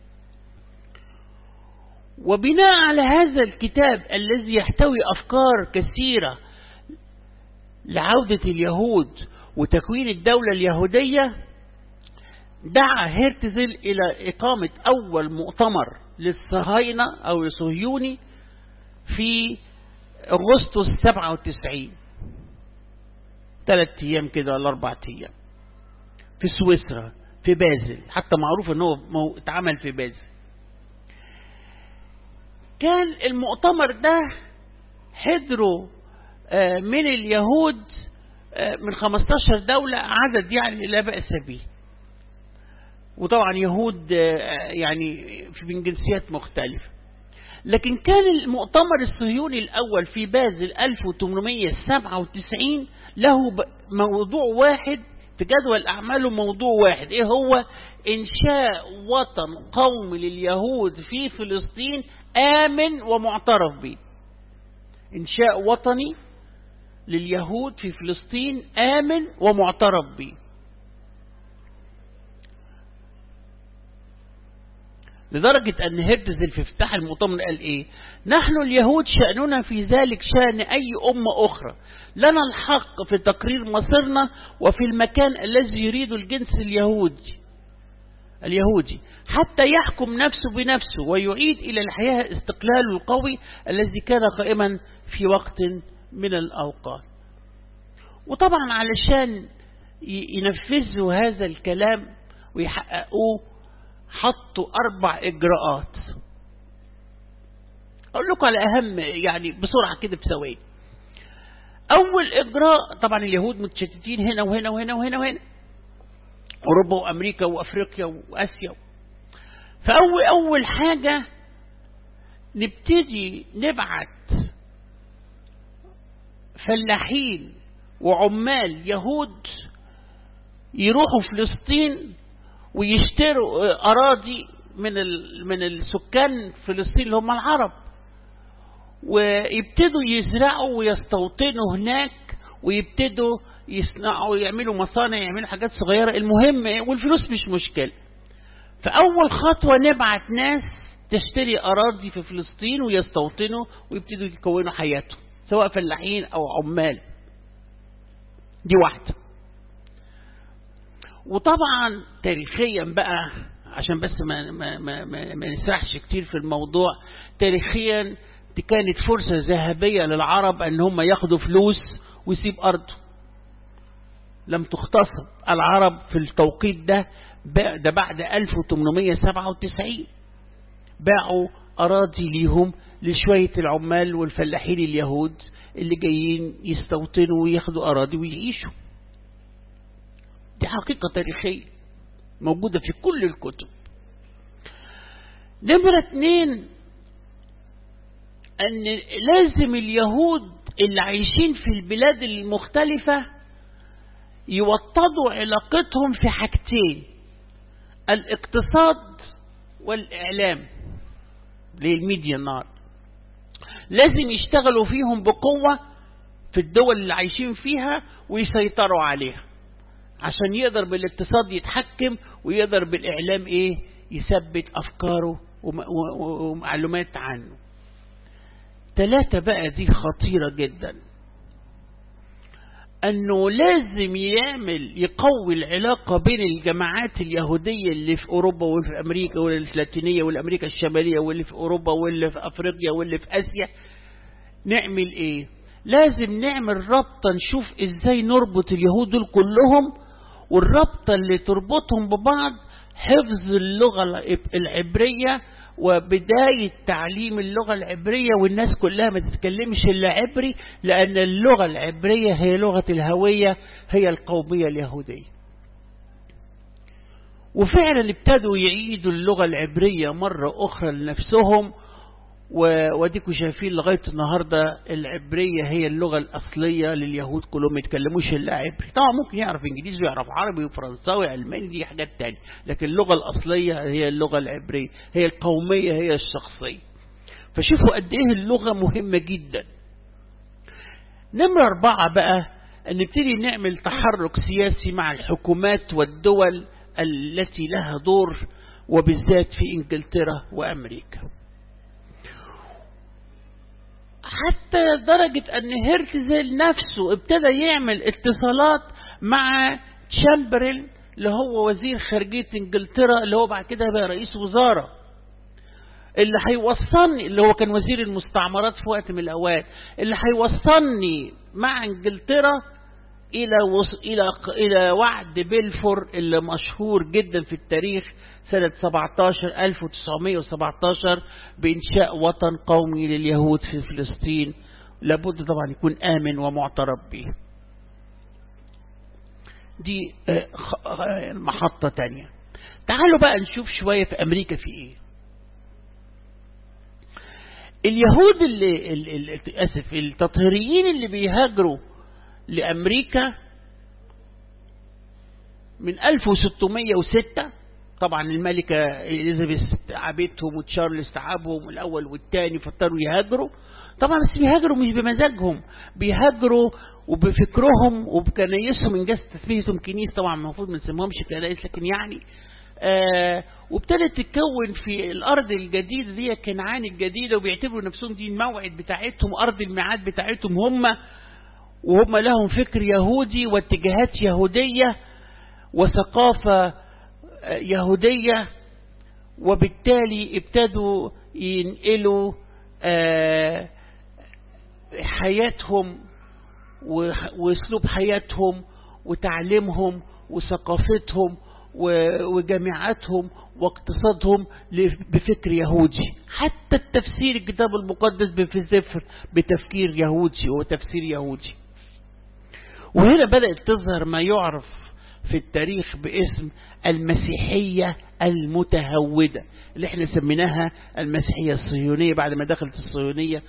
A: وبناء على هذا الكتاب الذي يحتوي افكار كثيرة لعودة اليهود وتكوين الدولة اليهودية دعا هيرتزل إلى إقامة أول مؤتمر للصهاينة أو الصهيوني في أغسطس 97 ثلاث أيام كده ولا أربع أيام في سويسرا في بازل حتى معروف أنه اتعمل في بازل كان المؤتمر ده حضروا من اليهود من 15 دولة عدد يعني لا بأس به وطبعا يهود يعني من جنسيات مختلفة لكن كان المؤتمر الصهيوني الأول في بازل 1897 له موضوع واحد في جدول أعماله موضوع واحد إيه هو إنشاء وطن قومي لليهود في فلسطين آمن ومعترف به إنشاء وطني لليهود في فلسطين آمن ومعترف به لدرجة أن هرتزل في افتتاح المؤتمر قال إيه نحن اليهود شأننا في ذلك شأن أي أمة أخرى لنا الحق في تقرير مصيرنا وفي المكان الذي يريد الجنس اليهودي اليهودي حتى يحكم نفسه بنفسه ويعيد إلى الحياة استقلاله القوي الذي كان قائما في وقت من الأوقات وطبعا علشان ينفذوا هذا الكلام ويحققوه حطوا أربع إجراءات أقول لكم على أهم يعني بسرعة كده بثواني أول إجراء طبعا اليهود متشتتين هنا وهنا وهنا وهنا وهنا أوروبا وأمريكا وأفريقيا وآسيا فأول أول حاجة نبتدي نبعت فلاحين وعمال يهود يروحوا فلسطين ويشتروا أراضي من من السكان فلسطين اللي هم العرب ويبتدوا يزرعوا ويستوطنوا هناك ويبتدوا يصنعوا يعملوا مصانع يعملوا حاجات صغيرة المهم والفلوس مش مشكلة فأول خطوة نبعت ناس تشتري أراضي في فلسطين ويستوطنوا ويبتدوا يكونوا حياتهم سواء فلاحين أو عمال دي واحدة وطبعا تاريخيا بقى عشان بس ما, ما, ما, ما, ما نسرحش كتير في الموضوع تاريخيا دي كانت فرصة ذهبية للعرب ان هم ياخدوا فلوس ويسيب ارضه لم تغتصب العرب في التوقيت ده ده بعد 1897 باعوا أراضي ليهم لشوية العمال والفلاحين اليهود اللي جايين يستوطنوا وياخدوا أراضي ويعيشوا دي حقيقة تاريخية موجودة في كل الكتب نمرة اتنين أن لازم اليهود اللي عايشين في البلاد المختلفة يوطدوا علاقتهم في حاجتين الاقتصاد والإعلام للميديا النهارده لازم يشتغلوا فيهم بقوة في الدول اللي عايشين فيها ويسيطروا عليها عشان يقدر بالاقتصاد يتحكم ويقدر بالإعلام إيه يثبت أفكاره ومعلومات عنه ثلاثة بقى دي خطيرة جدا أنه لازم يعمل يقوي العلاقة بين الجماعات اليهودية اللي في أوروبا واللي في أمريكا واللي في اللاتينية والأمريكا الشمالية واللي في أوروبا واللي في أفريقيا واللي في آسيا نعمل إيه لازم نعمل رابطة نشوف إزاي نربط اليهود دول كلهم والرابطة اللي تربطهم ببعض حفظ اللغة العبرية وبداية تعليم اللغة العبرية والناس كلها ما تتكلمش إلا عبري لأن اللغة العبرية هي لغة الهوية هي القومية اليهودية وفعلا ابتدوا يعيدوا اللغة العبرية مرة أخرى لنفسهم وديكوا شايفين لغاية النهاردة العبرية هي اللغة الأصلية لليهود كلهم ما يتكلموش إلا عبري طبعا ممكن يعرف إنجليزي ويعرف عربي وفرنساوي وألماني دي حاجات تانية لكن اللغة الأصلية هي اللغة العبرية هي القومية هي الشخصية فشوفوا قد إيه اللغة مهمة جدا نمرة أربعة بقى أن نبتدي نعمل تحرك سياسي مع الحكومات والدول التي لها دور وبالذات في إنجلترا وأمريكا حتى درجة أن هرتزل نفسه ابتدى يعمل اتصالات مع تشامبرل اللي هو وزير خارجية انجلترا اللي هو بعد كده بقى رئيس وزارة اللي هيوصلني اللي هو كان وزير المستعمرات في وقت من الأوقات اللي هيوصلني مع انجلترا إلى وص... إلى إلى وعد بلفور اللي مشهور جدا في التاريخ سنة 17 1917 بإنشاء وطن قومي لليهود في فلسطين لابد طبعا يكون آمن ومعترف به دي محطة تانية تعالوا بقى نشوف شوية في أمريكا في إيه اليهود اللي, اللي أسف التطهيريين اللي بيهاجروا لأمريكا من 1606 طبعا الملكة إليزابيث تعبتهم وتشارلز تعبهم الأول والثاني فاضطروا يهاجروا طبعا بس بيهاجروا مش بمزاجهم بيهاجروا وبفكرهم وبكنايسهم انجاز تسميتهم كنيس طبعا المفروض ما نسميهمش كنايس لكن يعني آه وابتدت تتكون في الارض الجديده دي كنعان الجديده وبيعتبروا نفسهم دي الموعد بتاعتهم ارض الميعاد بتاعتهم هم وهم لهم فكر يهودي واتجاهات يهوديه وثقافه يهوديه وبالتالي ابتدوا ينقلوا آه حياتهم واسلوب حياتهم وتعليمهم وثقافتهم وجامعاتهم واقتصادهم بفكر يهودي حتى التفسير الكتاب المقدس بفزفر بتفكير يهودي وتفسير يهودي وهنا بدأت تظهر ما يعرف في التاريخ باسم المسيحية المتهودة اللي احنا سميناها المسيحية الصهيونية بعد ما دخلت الصهيونية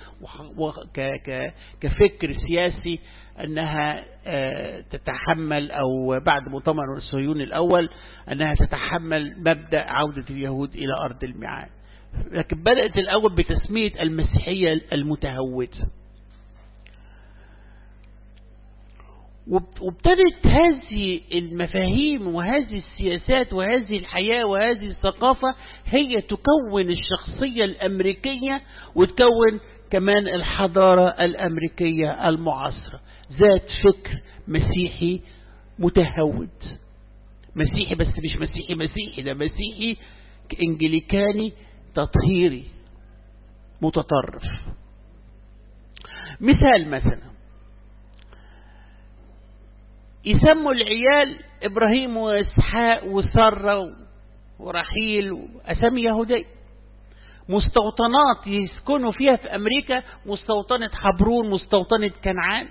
A: كفكر سياسي أنها تتحمل أو بعد مؤتمر الصهيوني الأول أنها تتحمل مبدأ عودة اليهود إلى أرض الميعاد لكن بدأت الأول بتسمية المسيحية المتهودة وابتدت هذه المفاهيم وهذه السياسات وهذه الحياة وهذه الثقافة هي تكون الشخصية الأمريكية وتكون كمان الحضارة الأمريكية المعاصرة ذات فكر مسيحي متهود مسيحي بس مش مسيحي مسيحي ده مسيحي انجليكاني تطهيري متطرف مثال مثلا يسموا العيال إبراهيم وإسحاق وسارة ورحيل وأسامي يهودية مستوطنات يسكنوا فيها في أمريكا مستوطنة حبرون مستوطنة كنعان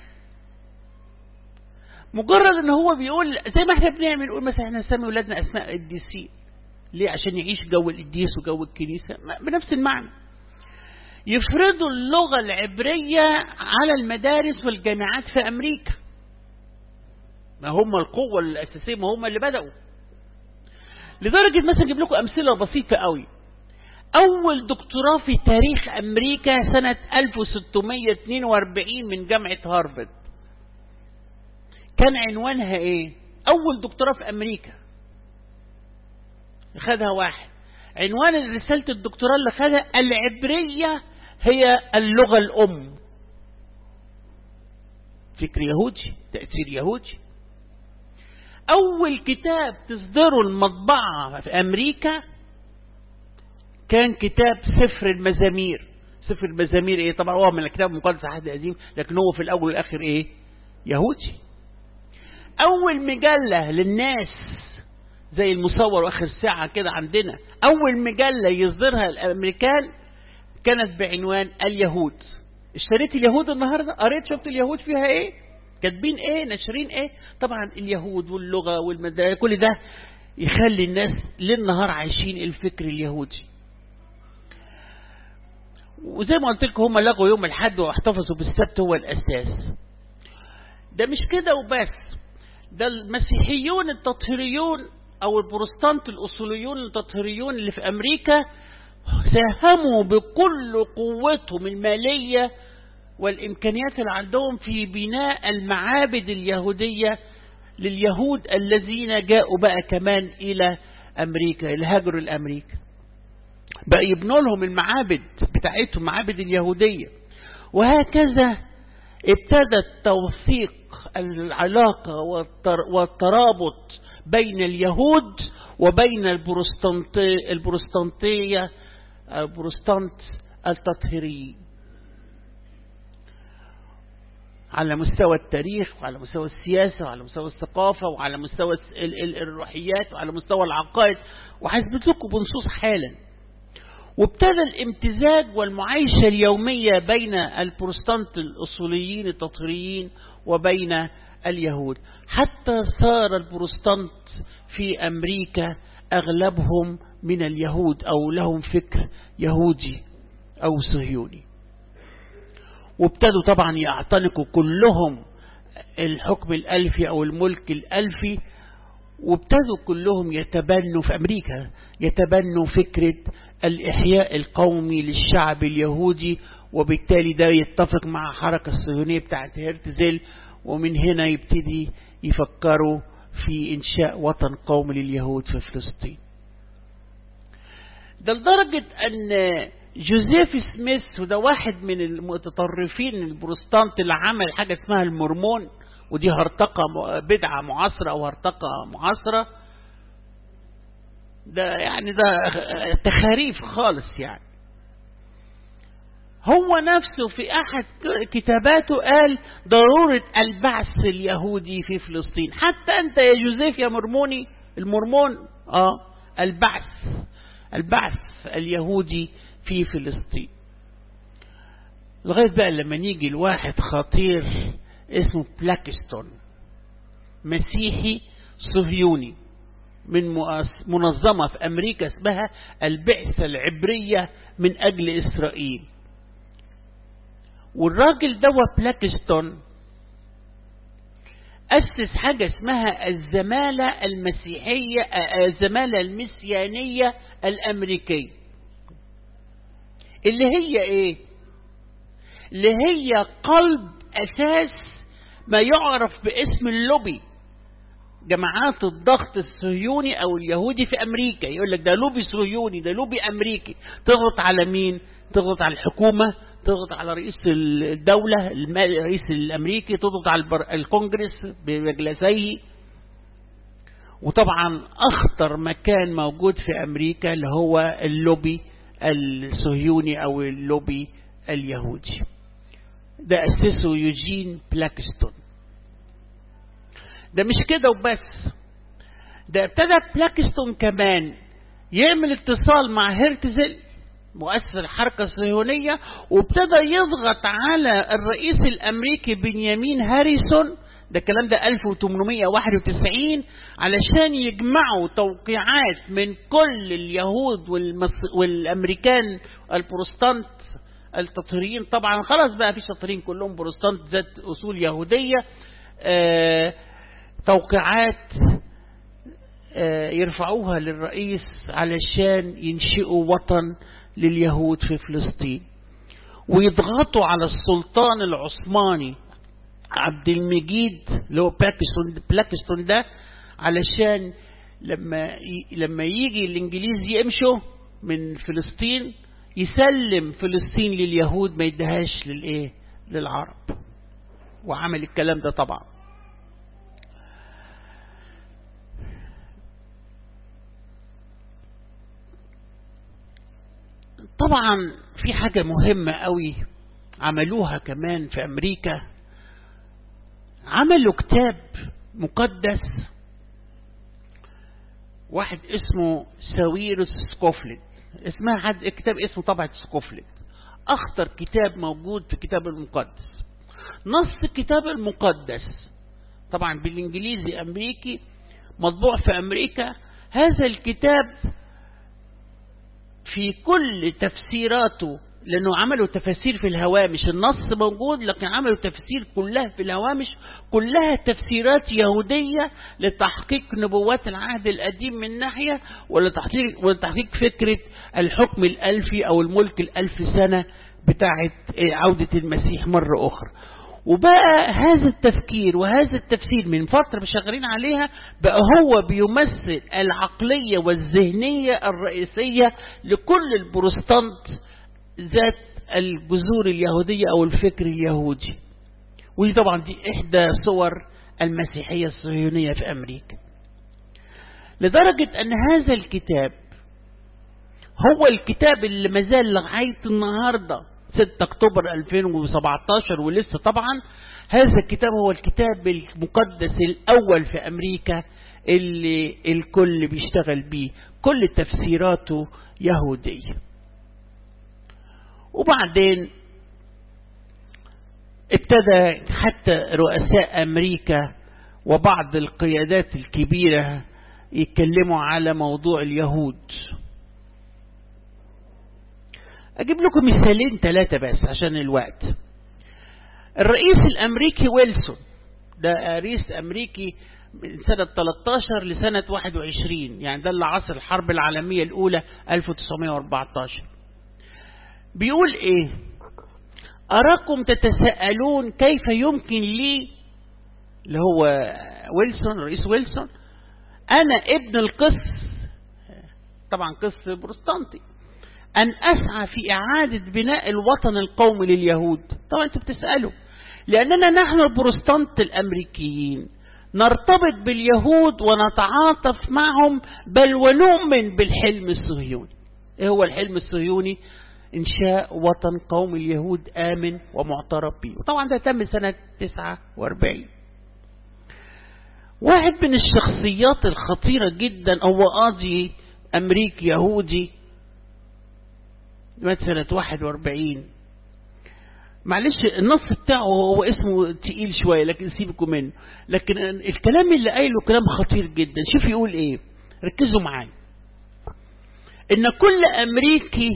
A: مجرد ان هو بيقول زي ما احنا بنعمل نقول مثلا احنا نسمي ولادنا اسماء قديسين ليه عشان يعيش جو القديس وجو الكنيسة بنفس المعنى يفرضوا اللغة العبرية على المدارس والجامعات في أمريكا ما هم القوة الأساسية ما هم اللي بدأوا لدرجة مثلا أجيب لكم أمثلة بسيطة قوي أول دكتوراه في تاريخ أمريكا سنة 1642 من جامعة هارفارد كان عنوانها إيه؟ أول دكتوراه في أمريكا خدها واحد عنوان رسالة الدكتوراه اللي خدها العبرية هي اللغة الأم فكر يهودي تأثير يهودي أول كتاب تصدره المطبعة في أمريكا كان كتاب سفر المزامير سفر المزامير إيه طبعا هو من الكتاب المقدس عهد قديم لكن هو في الأول والآخر إيه يهودي أول مجلة للناس زي المصور واخر ساعة كده عندنا أول مجلة يصدرها الأمريكان كانت بعنوان اليهود اشتريت اليهود النهاردة قريت شفت اليهود فيها ايه كاتبين ايه ناشرين ايه طبعا اليهود واللغة والمدارس كل ده يخلي الناس للنهار عايشين الفكر اليهودي وزي ما قلت لكم هم لغوا يوم الحد واحتفظوا بالسبت هو الأساس ده مش كده وبس ده المسيحيون التطهيريون او البروستانت الاصوليون التطهيريون اللي في امريكا ساهموا بكل قوتهم المالية والامكانيات اللي عندهم في بناء المعابد اليهودية لليهود الذين جاءوا بقى كمان الى امريكا الهاجر الامريكا بقى يبنوا لهم المعابد بتاعتهم معابد اليهودية وهكذا ابتدت توثيق العلاقة والترابط بين اليهود وبين البروستانتي البروستانتية البروستانت التطهيريين على مستوى التاريخ وعلى مستوى السياسة وعلى مستوى الثقافة وعلى مستوى الروحيات وعلى مستوى العقائد وهثبت لكم بنصوص حالا وابتدى الامتزاج والمعايشة اليومية بين البروستانت الأصوليين التطهيريين وبين اليهود حتى صار البروستانت في أمريكا أغلبهم من اليهود أو لهم فكر يهودي أو صهيوني وابتدوا طبعا يعتنقوا كلهم الحكم الألفي أو الملك الألفي وابتدوا كلهم يتبنوا في أمريكا يتبنوا فكرة الإحياء القومي للشعب اليهودي وبالتالي ده يتفق مع حركة الصهيونية بتاعت هرتزل ومن هنا يبتدي يفكروا في إنشاء وطن قومي لليهود في فلسطين ده لدرجة أن جوزيف سميث وده واحد من المتطرفين البروستانت اللي عمل حاجة اسمها المرمون ودي هرطقة بدعة معاصرة أو هرطقة معاصرة ده يعني ده تخاريف خالص يعني هو نفسه في أحد كتاباته قال ضرورة البعث اليهودي في فلسطين حتى أنت يا جوزيف يا مرموني المرمون آه البعث البعث اليهودي في فلسطين لغاية بقى لما نيجي الواحد خطير اسمه بلاكستون مسيحي صهيوني من منظمة في أمريكا اسمها البعثة العبرية من أجل إسرائيل والراجل ده بلاكستون أسس حاجة اسمها الزمالة المسيحية الزمالة المسيانية الأمريكية اللي هي ايه اللي هي قلب أساس ما يعرف باسم اللوبي جماعات الضغط الصهيوني او اليهودي في امريكا يقول لك ده لوبي صهيوني ده لوبي امريكي تضغط على مين تضغط على الحكومة تضغط على رئيس الدولة الرئيس الامريكي تضغط على الكونجرس بمجلسيه وطبعا اخطر مكان موجود في امريكا اللي هو اللوبي الصهيوني او اللوبي اليهودي ده اسسه يوجين بلاكستون ده مش كده وبس ده ابتدى بلاكستون كمان يعمل اتصال مع هرتزل مؤسس الحركة الصهيونية وابتدى يضغط على الرئيس الأمريكي بنيامين هاريسون ده الكلام ده 1891 علشان يجمعوا توقيعات من كل اليهود والمص... والأمريكان البروستانت التطهيريين طبعا خلاص بقى في شاطرين كلهم بروستانت ذات أصول يهودية آه توقيعات آه يرفعوها للرئيس علشان ينشئوا وطن لليهود في فلسطين ويضغطوا على السلطان العثماني عبد المجيد اللي هو باكستون باكستون ده علشان لما لما يجي الانجليز يمشوا من فلسطين يسلم فلسطين لليهود ما يدهاش للايه للعرب وعمل الكلام ده طبعا طبعا في حاجة مهمة قوي عملوها كمان في أمريكا عملوا كتاب مقدس واحد اسمه ساويرس سكوفلد اسمها حد كتاب اسمه طبعة سكوفلد أخطر كتاب موجود في الكتاب المقدس نص الكتاب المقدس طبعا بالإنجليزي أمريكي مطبوع في أمريكا هذا الكتاب في كل تفسيراته لأنه عملوا تفاسير في الهوامش النص موجود لكن عملوا تفسير كلها في الهوامش كلها تفسيرات يهودية لتحقيق نبوات العهد القديم من ناحية ولتحقيق, ولتحقيق فكرة الحكم الألفي أو الملك الألف سنة بتاعة عودة المسيح مرة أخرى وبقى هذا التفكير وهذا التفسير من فترة شغالين عليها بقى هو بيمثل العقلية والذهنية الرئيسية لكل البروستانت ذات الجذور اليهودية أو الفكر اليهودي ودي طبعا دي إحدى صور المسيحية الصهيونية في أمريكا لدرجة أن هذا الكتاب هو الكتاب اللي مازال لغاية النهارده 6 اكتوبر 2017 ولسه طبعا هذا الكتاب هو الكتاب المقدس الاول في امريكا اللي الكل بيشتغل بيه كل تفسيراته يهودية وبعدين ابتدى حتى رؤساء امريكا وبعض القيادات الكبيرة يتكلموا على موضوع اليهود اجيب لكم مثالين ثلاثة بس عشان الوقت الرئيس الامريكي ويلسون ده رئيس امريكي من سنة 13 لسنة 21 يعني ده اللي عصر الحرب العالمية الاولى 1914 بيقول ايه اراكم تتساءلون كيف يمكن لي اللي هو ويلسون رئيس ويلسون انا ابن القس طبعا قس بروستانتي أن أسعى في إعادة بناء الوطن القومي لليهود طبعا أنتوا بتسألوا لأننا نحن البروستانت الأمريكيين نرتبط باليهود ونتعاطف معهم بل ونؤمن بالحلم الصهيوني إيه هو الحلم الصهيوني إنشاء وطن قومي اليهود آمن ومعترف به وطبعا ده تم سنة 49 واحد من الشخصيات الخطيرة جدا هو قاضي أمريكي يهودي مات سنة 41 معلش النص بتاعه هو اسمه تقيل شوية لكن سيبكم منه لكن الكلام اللي قايله كلام خطير جدا شوف يقول ايه ركزوا معايا ان كل امريكي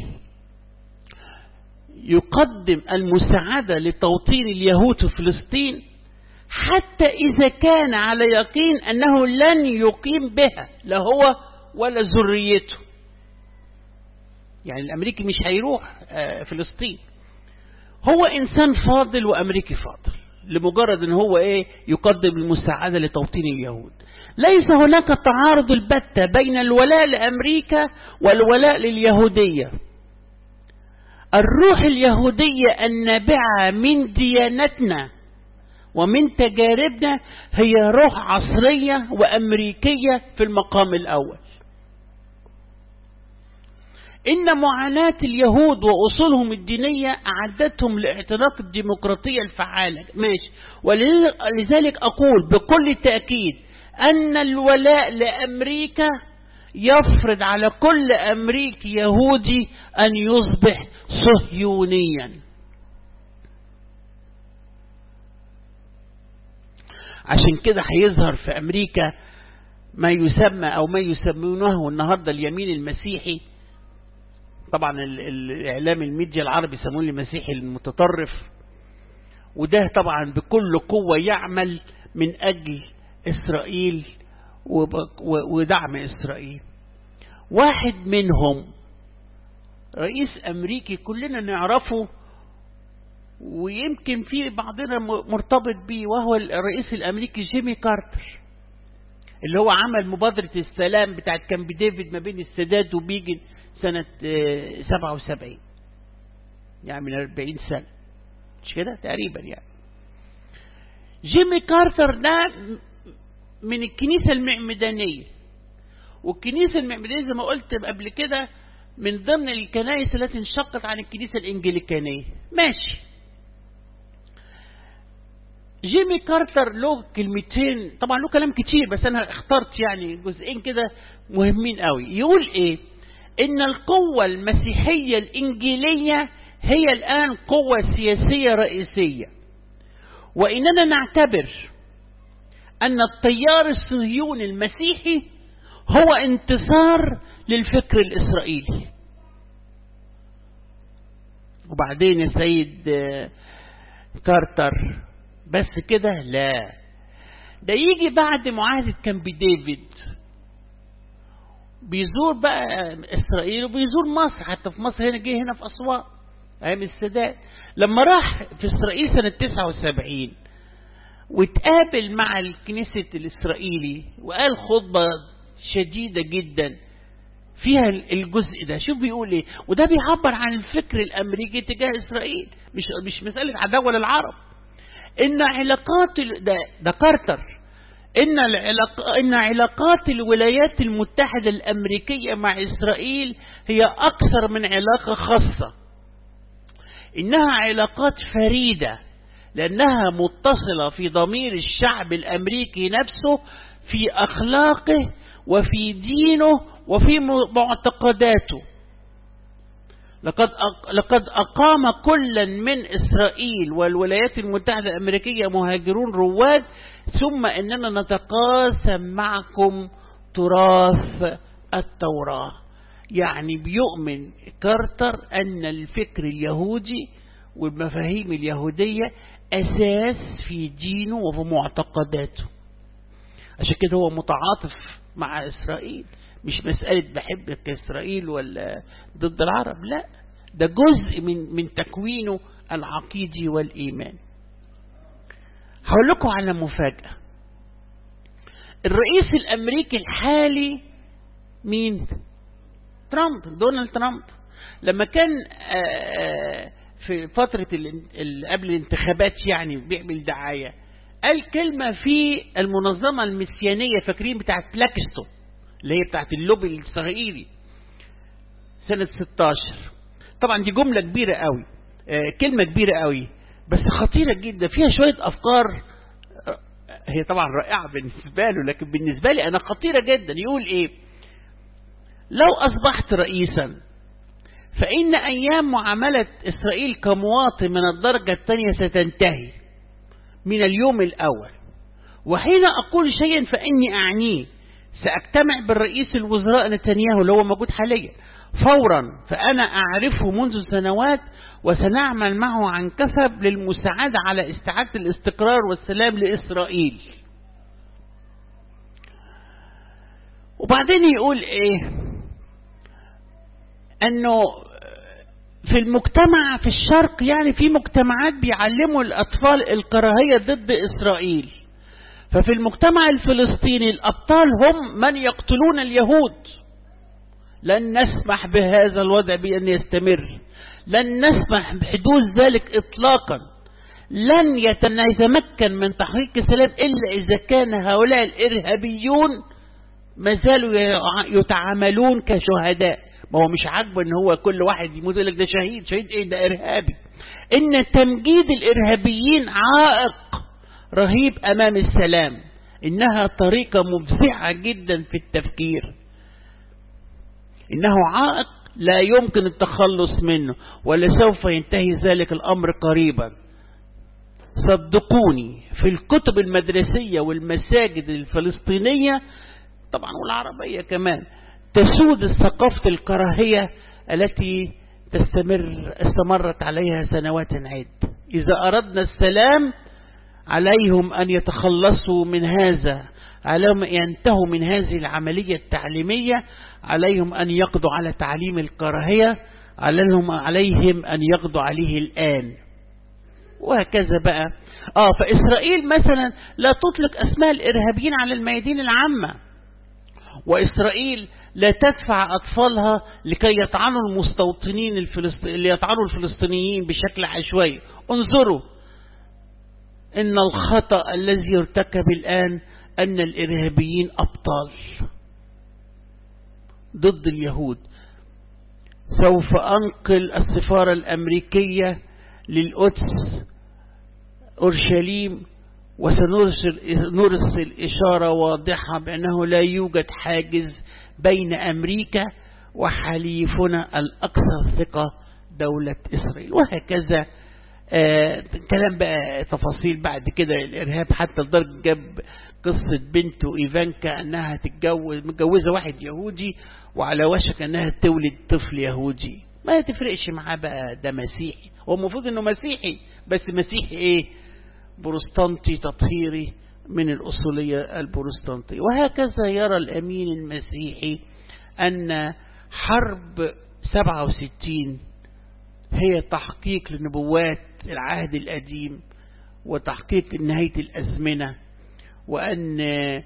A: يقدم المساعدة لتوطين اليهود في فلسطين حتى إذا كان على يقين أنه لن يقيم بها لا هو ولا ذريته يعني الأمريكي مش هيروح فلسطين هو إنسان فاضل وأمريكي فاضل لمجرد أن هو إيه يقدم المساعدة لتوطين اليهود ليس هناك تعارض البتة بين الولاء لأمريكا والولاء لليهودية الروح اليهودية النابعة من ديانتنا ومن تجاربنا هي روح عصرية وأمريكية في المقام الأول إن معاناة اليهود وأصولهم الدينية أعدتهم لاعتناق الديمقراطية الفعالة ماشي ولذلك أقول بكل تأكيد أن الولاء لأمريكا يفرض على كل أمريكي يهودي أن يصبح صهيونيا عشان كده هيظهر في أمريكا ما يسمى أو ما يسمونه النهاردة اليمين المسيحي طبعا الإعلام الميديا العربي يسمونه المسيحي المتطرف وده طبعا بكل قوة يعمل من أجل إسرائيل ودعم إسرائيل واحد منهم رئيس أمريكي كلنا نعرفه ويمكن في بعضنا مرتبط به وهو الرئيس الأمريكي جيمي كارتر اللي هو عمل مبادرة السلام بتاعت كامب ديفيد ما بين السادات وبيجن سنة 77 يعني من 40 سنة مش كده تقريبا يعني جيمي كارتر ده من الكنيسة المعمدانية والكنيسة المعمدانية زي ما قلت قبل كده من ضمن الكنائس التي انشقت عن الكنيسة الإنجليكانية ماشي جيمي كارتر له كلمتين طبعا له كلام كتير بس أنا اخترت يعني جزئين كده مهمين قوي يقول إيه إن القوة المسيحية الإنجيلية هي الآن قوة سياسية رئيسية وإننا نعتبر أن التيار الصهيوني المسيحي هو انتصار للفكر الإسرائيلي وبعدين يا سيد كارتر بس كده لا ده يجي بعد معاهدة كامب ديفيد بيزور بقى إسرائيل وبيزور مصر حتى في مصر هنا جه هنا في أسوان أيام السادات لما راح في إسرائيل سنة 79 واتقابل مع الكنيسة الإسرائيلي وقال خطبة شديدة جدا فيها الجزء ده شوف بيقول ايه وده بيعبر عن الفكر الامريكي تجاه اسرائيل مش مش مساله عداوه للعرب ان علاقات ده, ده كارتر ان العلاق ان علاقات الولايات المتحده الامريكيه مع اسرائيل هي اكثر من علاقه خاصه انها علاقات فريده لانها متصله في ضمير الشعب الامريكي نفسه في اخلاقه وفي دينه وفي معتقداته لقد لقد أقام كلا من إسرائيل والولايات المتحدة الأمريكية مهاجرون رواد ثم إننا نتقاسم معكم تراث التوراة يعني بيؤمن كارتر أن الفكر اليهودي والمفاهيم اليهودية أساس في دينه وفي معتقداته عشان كده هو متعاطف مع إسرائيل مش مسألة بحبك إسرائيل ولا ضد العرب لا ده جزء من من تكوينه العقيدي والإيمان هقول لكم على مفاجأة الرئيس الأمريكي الحالي مين ترامب دونالد ترامب لما كان في فترة قبل الانتخابات يعني بيعمل دعاية قال كلمة في المنظمة المسيانية فاكرين بتاعت بلاكستون اللي هي بتاعت اللوبي الإسرائيلي سنة 16 طبعا دي جملة كبيرة قوي آه كلمة كبيرة قوي بس خطيرة جدا فيها شوية أفكار آه هي طبعا رائعة بالنسبة له لكن بالنسبة لي أنا خطيرة جدا يقول إيه لو أصبحت رئيسا فإن أيام معاملة إسرائيل كمواطن من الدرجة الثانية ستنتهي من اليوم الأول وحين أقول شيئا فإني أعنيه سأجتمع بالرئيس الوزراء نتنياهو اللي هو موجود حاليا فورا فأنا أعرفه منذ سنوات وسنعمل معه عن كثب للمساعدة على استعادة الاستقرار والسلام لإسرائيل وبعدين يقول إيه أنه في المجتمع في الشرق يعني في مجتمعات بيعلموا الأطفال الكراهية ضد إسرائيل ففي المجتمع الفلسطيني الأبطال هم من يقتلون اليهود لن نسمح بهذا الوضع بأن يستمر لن نسمح بحدوث ذلك إطلاقا لن يتمكن من تحقيق السلام إلا إذا كان هؤلاء الإرهابيون ما زالوا يتعاملون كشهداء ما هو مش عاجبه ان هو كل واحد يموت يقول لك ده شهيد شهيد ايه ده ارهابي ان تمجيد الارهابيين عائق رهيب امام السلام انها طريقة مفزعة جدا في التفكير انه عائق لا يمكن التخلص منه ولسوف ينتهي ذلك الامر قريبا صدقوني في الكتب المدرسية والمساجد الفلسطينية طبعا والعربية كمان تسود ثقافة الكراهية التي تستمر استمرت عليها سنوات عد إذا أردنا السلام عليهم أن يتخلصوا من هذا عليهم أن ينتهوا من هذه العملية التعليمية عليهم أن يقضوا على تعليم الكراهية عليهم عليهم أن يقضوا عليه الآن وهكذا بقى آه فإسرائيل مثلا لا تطلق أسماء الإرهابيين على الميادين العامة وإسرائيل لا تدفع أطفالها لكي يطعنوا المستوطنين الفلسط... اللي يطعنوا الفلسطينيين بشكل عشوائي انظروا إن الخطأ الذي يرتكب الآن أن الإرهابيين أبطال ضد اليهود سوف أنقل السفارة الأمريكية للقدس أورشليم وسنرسل نرسل إشارة واضحة بأنه لا يوجد حاجز بين أمريكا وحليفنا الأكثر ثقة دولة إسرائيل وهكذا آه كلام بقى تفاصيل بعد كده الإرهاب حتى لدرجة جاب قصة بنته إيفانكا أنها تتجوز متجوزة واحد يهودي وعلى وشك أنها تولد طفل يهودي ما تفرقش معاه بقى ده مسيحي هو المفروض أنه مسيحي بس مسيحي إيه بروستانتي تطهيري من الأصولية البروستانتية وهكذا يرى الأمين المسيحي أن حرب 67 هي تحقيق لنبوات العهد القديم وتحقيق نهاية الأزمنة وأن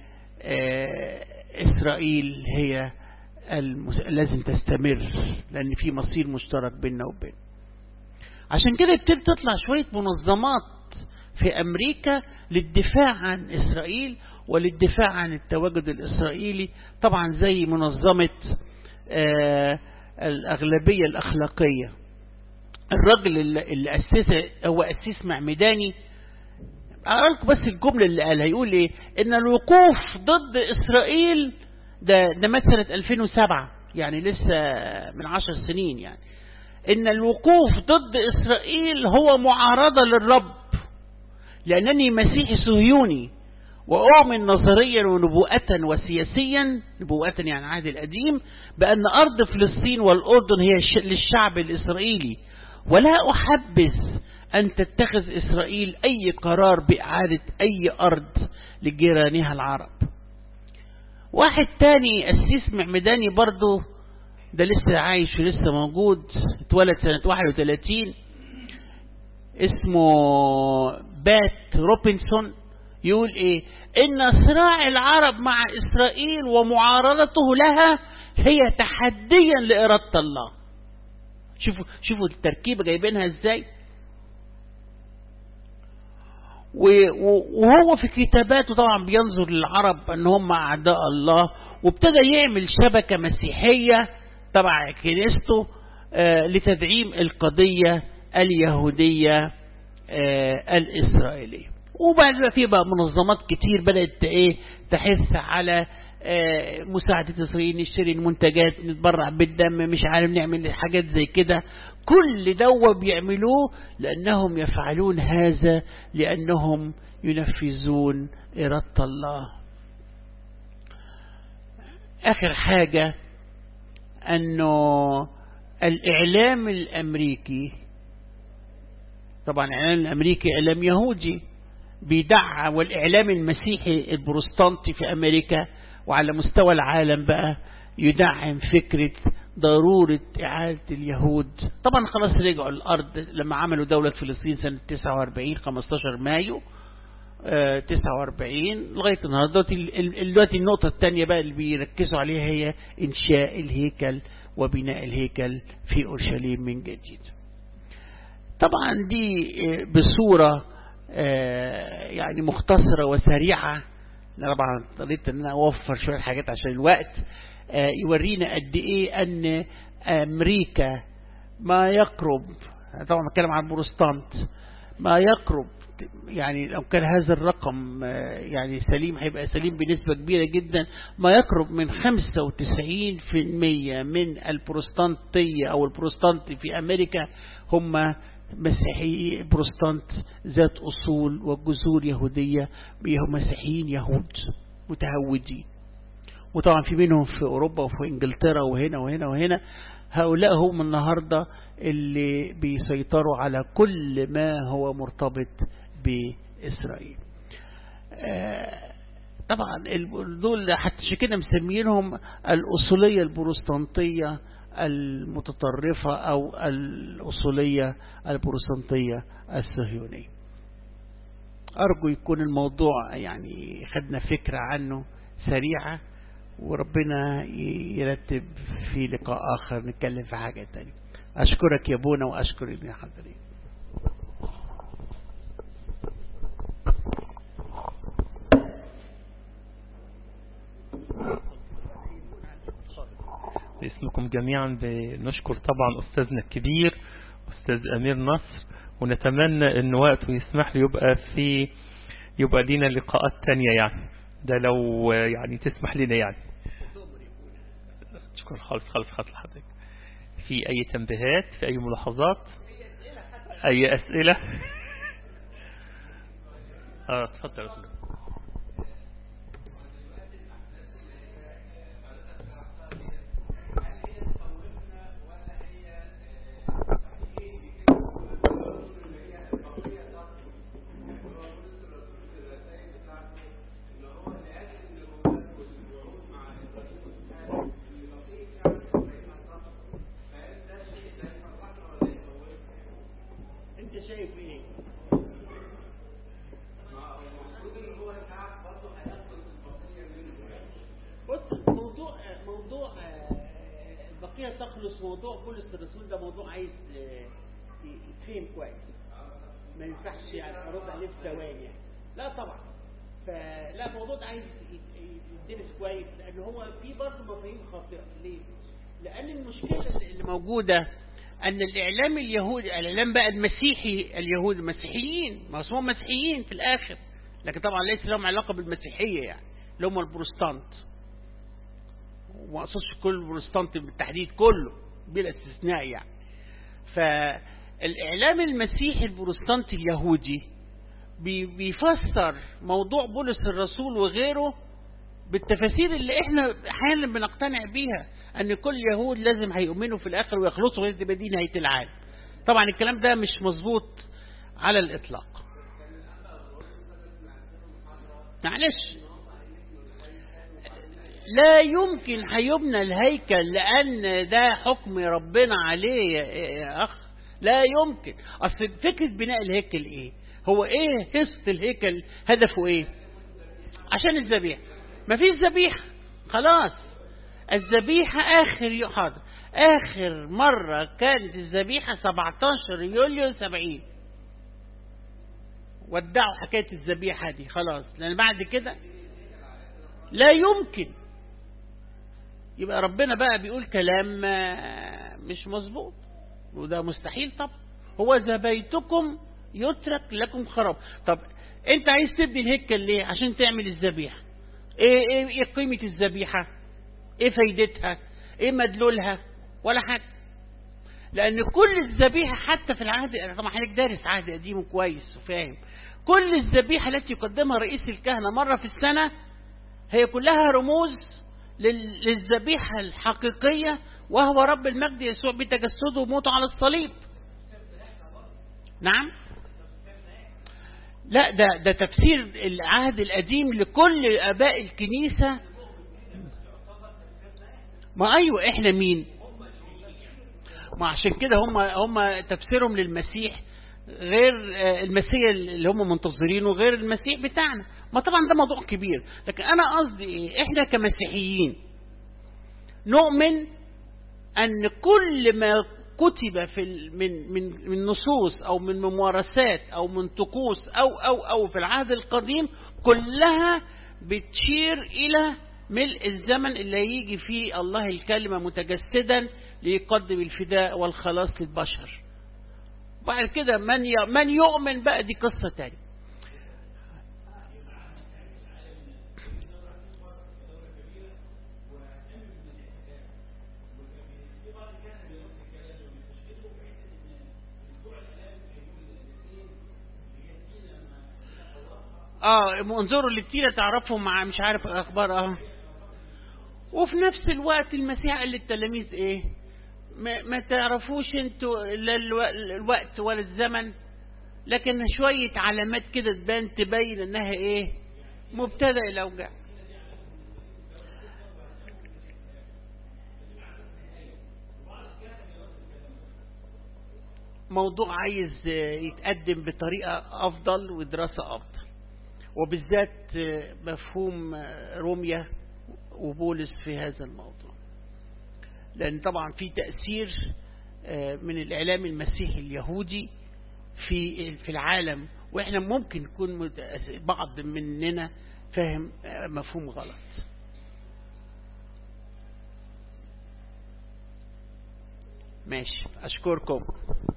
A: إسرائيل هي المس... لازم تستمر لأن في مصير مشترك بيننا وبين عشان كده ابتدت تطلع شوية منظمات في أمريكا للدفاع عن إسرائيل وللدفاع عن التواجد الإسرائيلي طبعا زي منظمة آه الأغلبية الأخلاقية الراجل اللي, اللي أسسه هو أسيس معمداني أقول لكم بس الجملة اللي قالها يقول إيه إن الوقوف ضد إسرائيل ده ده مات سنة 2007 يعني لسه من عشر سنين يعني إن الوقوف ضد إسرائيل هو معارضة للرب لأنني مسيحي صهيوني وأؤمن نظريا ونبوءة وسياسيا نبوءة يعني العهد القديم بأن أرض فلسطين والأردن هي للشعب الإسرائيلي ولا أحبذ أن تتخذ إسرائيل أي قرار بإعادة أي أرض لجيرانها العرب واحد تاني أسيس معمداني برضه ده لسه عايش ولسه موجود اتولد سنة 31 اسمه بات روبنسون يقول ايه ان صراع العرب مع اسرائيل ومعارضته لها هي تحديا لإرادة الله شوفوا شوفوا التركيبة جايبينها ازاي وهو في كتاباته طبعا بينظر للعرب ان هم اعداء الله وابتدى يعمل شبكة مسيحية تبع كنيسته آه لتدعيم القضية اليهودية آه الإسرائيلية وبعد في بقى منظمات كتير بدأت ايه تحث على آه مساعدة إسرائيل نشتري المنتجات نتبرع بالدم مش عارف نعمل حاجات زي كده كل دوا بيعملوه لأنهم يفعلون هذا لأنهم ينفذون إرادة الله آخر حاجة أنه الإعلام الأمريكي طبعا الإعلام الأمريكي إعلام يهودي بيدعم والإعلام المسيحي البروستانتي في أمريكا وعلى مستوى العالم بقى يدعم فكرة ضرورة إعادة اليهود طبعا خلاص رجعوا الأرض لما عملوا دولة فلسطين سنة 49 15 مايو 49 لغاية النهاردة دلوقتي النقطة الثانية بقى اللي بيركزوا عليها هي إنشاء الهيكل وبناء الهيكل في أورشليم من جديد طبعا دي بصورة يعني مختصرة وسريعة طبعا اضطريت ان انا اوفر شوية حاجات عشان الوقت يورينا قد ايه ان أمريكا ما يقرب طبعا بتكلم عن البروستانت ما يقرب يعني لو كان هذا الرقم يعني سليم هيبقى سليم بنسبة كبيرة جدا ما يقرب من 95% من البروستانتية أو البروستانت في أمريكا هم مسيحي بروستانت ذات أصول وجذور يهودية هم مسيحيين يهود متهودين وطبعا في منهم في أوروبا وفي إنجلترا وهنا وهنا وهنا هؤلاء هم النهاردة اللي بيسيطروا على كل ما هو مرتبط بإسرائيل طبعا دول حتى كده مسمينهم الأصولية البروستانتية المتطرفة أو الأصولية البروستانتية الصهيونية أرجو يكون الموضوع يعني خدنا فكرة عنه سريعة وربنا يرتب في لقاء آخر نتكلم في حاجة تانية أشكرك يا بونا وأشكر ابن حضرين
B: باسمكم جميعا بنشكر طبعا أستاذنا الكبير أستاذ أمير نصر ونتمنى أن وقته يسمح لي يبقى في يبقى لينا لقاءات تانية يعني ده لو يعني تسمح لنا يعني شكرا خالص خالص خالص لحضرتك في أي تنبيهات في أي ملاحظات أي أسئلة اه اتفضل يا أستاذ
A: تخلص موضوع بولس الرسول ده موضوع عايز يتفهم كويس ما ينفعش يعني ارد عليه في ثواني لا طبعا فلا الموضوع ده عايز يدرس كويس لان هو في برضه مفاهيم خاطئه ليه؟ لان المشكله اللي موجوده ان الاعلام اليهودي الاعلام بقى المسيحي اليهود المسيحيين ما هم مسيحيين في الاخر لكن طبعا ليس لهم علاقه بالمسيحيه يعني اللي هم البروستانت وما اقصدش كل البروتستانت بالتحديد كله بلا استثناء يعني فالاعلام المسيحي البروتستانتي اليهودي بيفسر موضوع بولس الرسول وغيره بالتفاسير اللي احنا احيانا بنقتنع بيها ان كل يهود لازم هيؤمنوا في الاخر ويخلصوا وهي تبقى دي نهايه العالم طبعا الكلام ده مش مظبوط على الاطلاق معلش لا يمكن هيبنى الهيكل لأن ده حكم ربنا عليه يا أخ لا يمكن أصل فكرة بناء الهيكل إيه هو إيه هست الهيكل هدفه إيه عشان الذبيحة مفيش ذبيحة خلاص الذبيحة آخر يحاضر آخر مرة كانت الذبيحة 17 يوليو 70 ودعوا حكاية الذبيحة دي خلاص لأن بعد كده لا يمكن يبقى ربنا بقى بيقول كلام مش مظبوط وده مستحيل طب هو ذا بيتكم يترك لكم خراب طب انت عايز تبني الهيكل ليه عشان تعمل الذبيحه ايه ايه ايه قيمه الذبيحه ايه فايدتها ايه مدلولها ولا حاجه لان كل الذبيحه حتى في العهد طبعا حضرتك دارس عهد قديم كويس وفاهم كل الذبيحه التي يقدمها رئيس الكهنه مره في السنه هي كلها رموز للذبيحة الحقيقية وهو رب المجد يسوع بتجسده وموته على الصليب نعم لا ده ده تفسير العهد القديم لكل اباء الكنيسة ما ايوه احنا مين ما عشان كده هم هم تفسيرهم للمسيح غير المسيح اللي هم منتظرينه غير المسيح بتاعنا ما طبعا ده موضوع كبير لكن انا قصدي ايه احنا كمسيحيين نؤمن ان كل ما كتب في من من من نصوص او من ممارسات او من طقوس او او او في العهد القديم كلها بتشير الى ملء الزمن اللي هيجي فيه الله الكلمة متجسدا ليقدم الفداء والخلاص للبشر بعد كده من من يؤمن بقى دي قصة تانية اه انظروا للتيلة تعرفهم مع مش عارف اخبار اه وفي نفس الوقت المسيح قال للتلاميذ ايه ما, ما تعرفوش انتوا لا الوقت ولا الزمن لكن شوية علامات كده تبان تبين انها ايه مبتدأ الاوجاع موضوع عايز يتقدم بطريقة افضل ودراسة افضل وبالذات مفهوم روميا وبولس في هذا الموضوع لأن طبعا في تأثير من الإعلام المسيحي اليهودي في في العالم وإحنا ممكن يكون بعض مننا فاهم مفهوم غلط ماشي أشكركم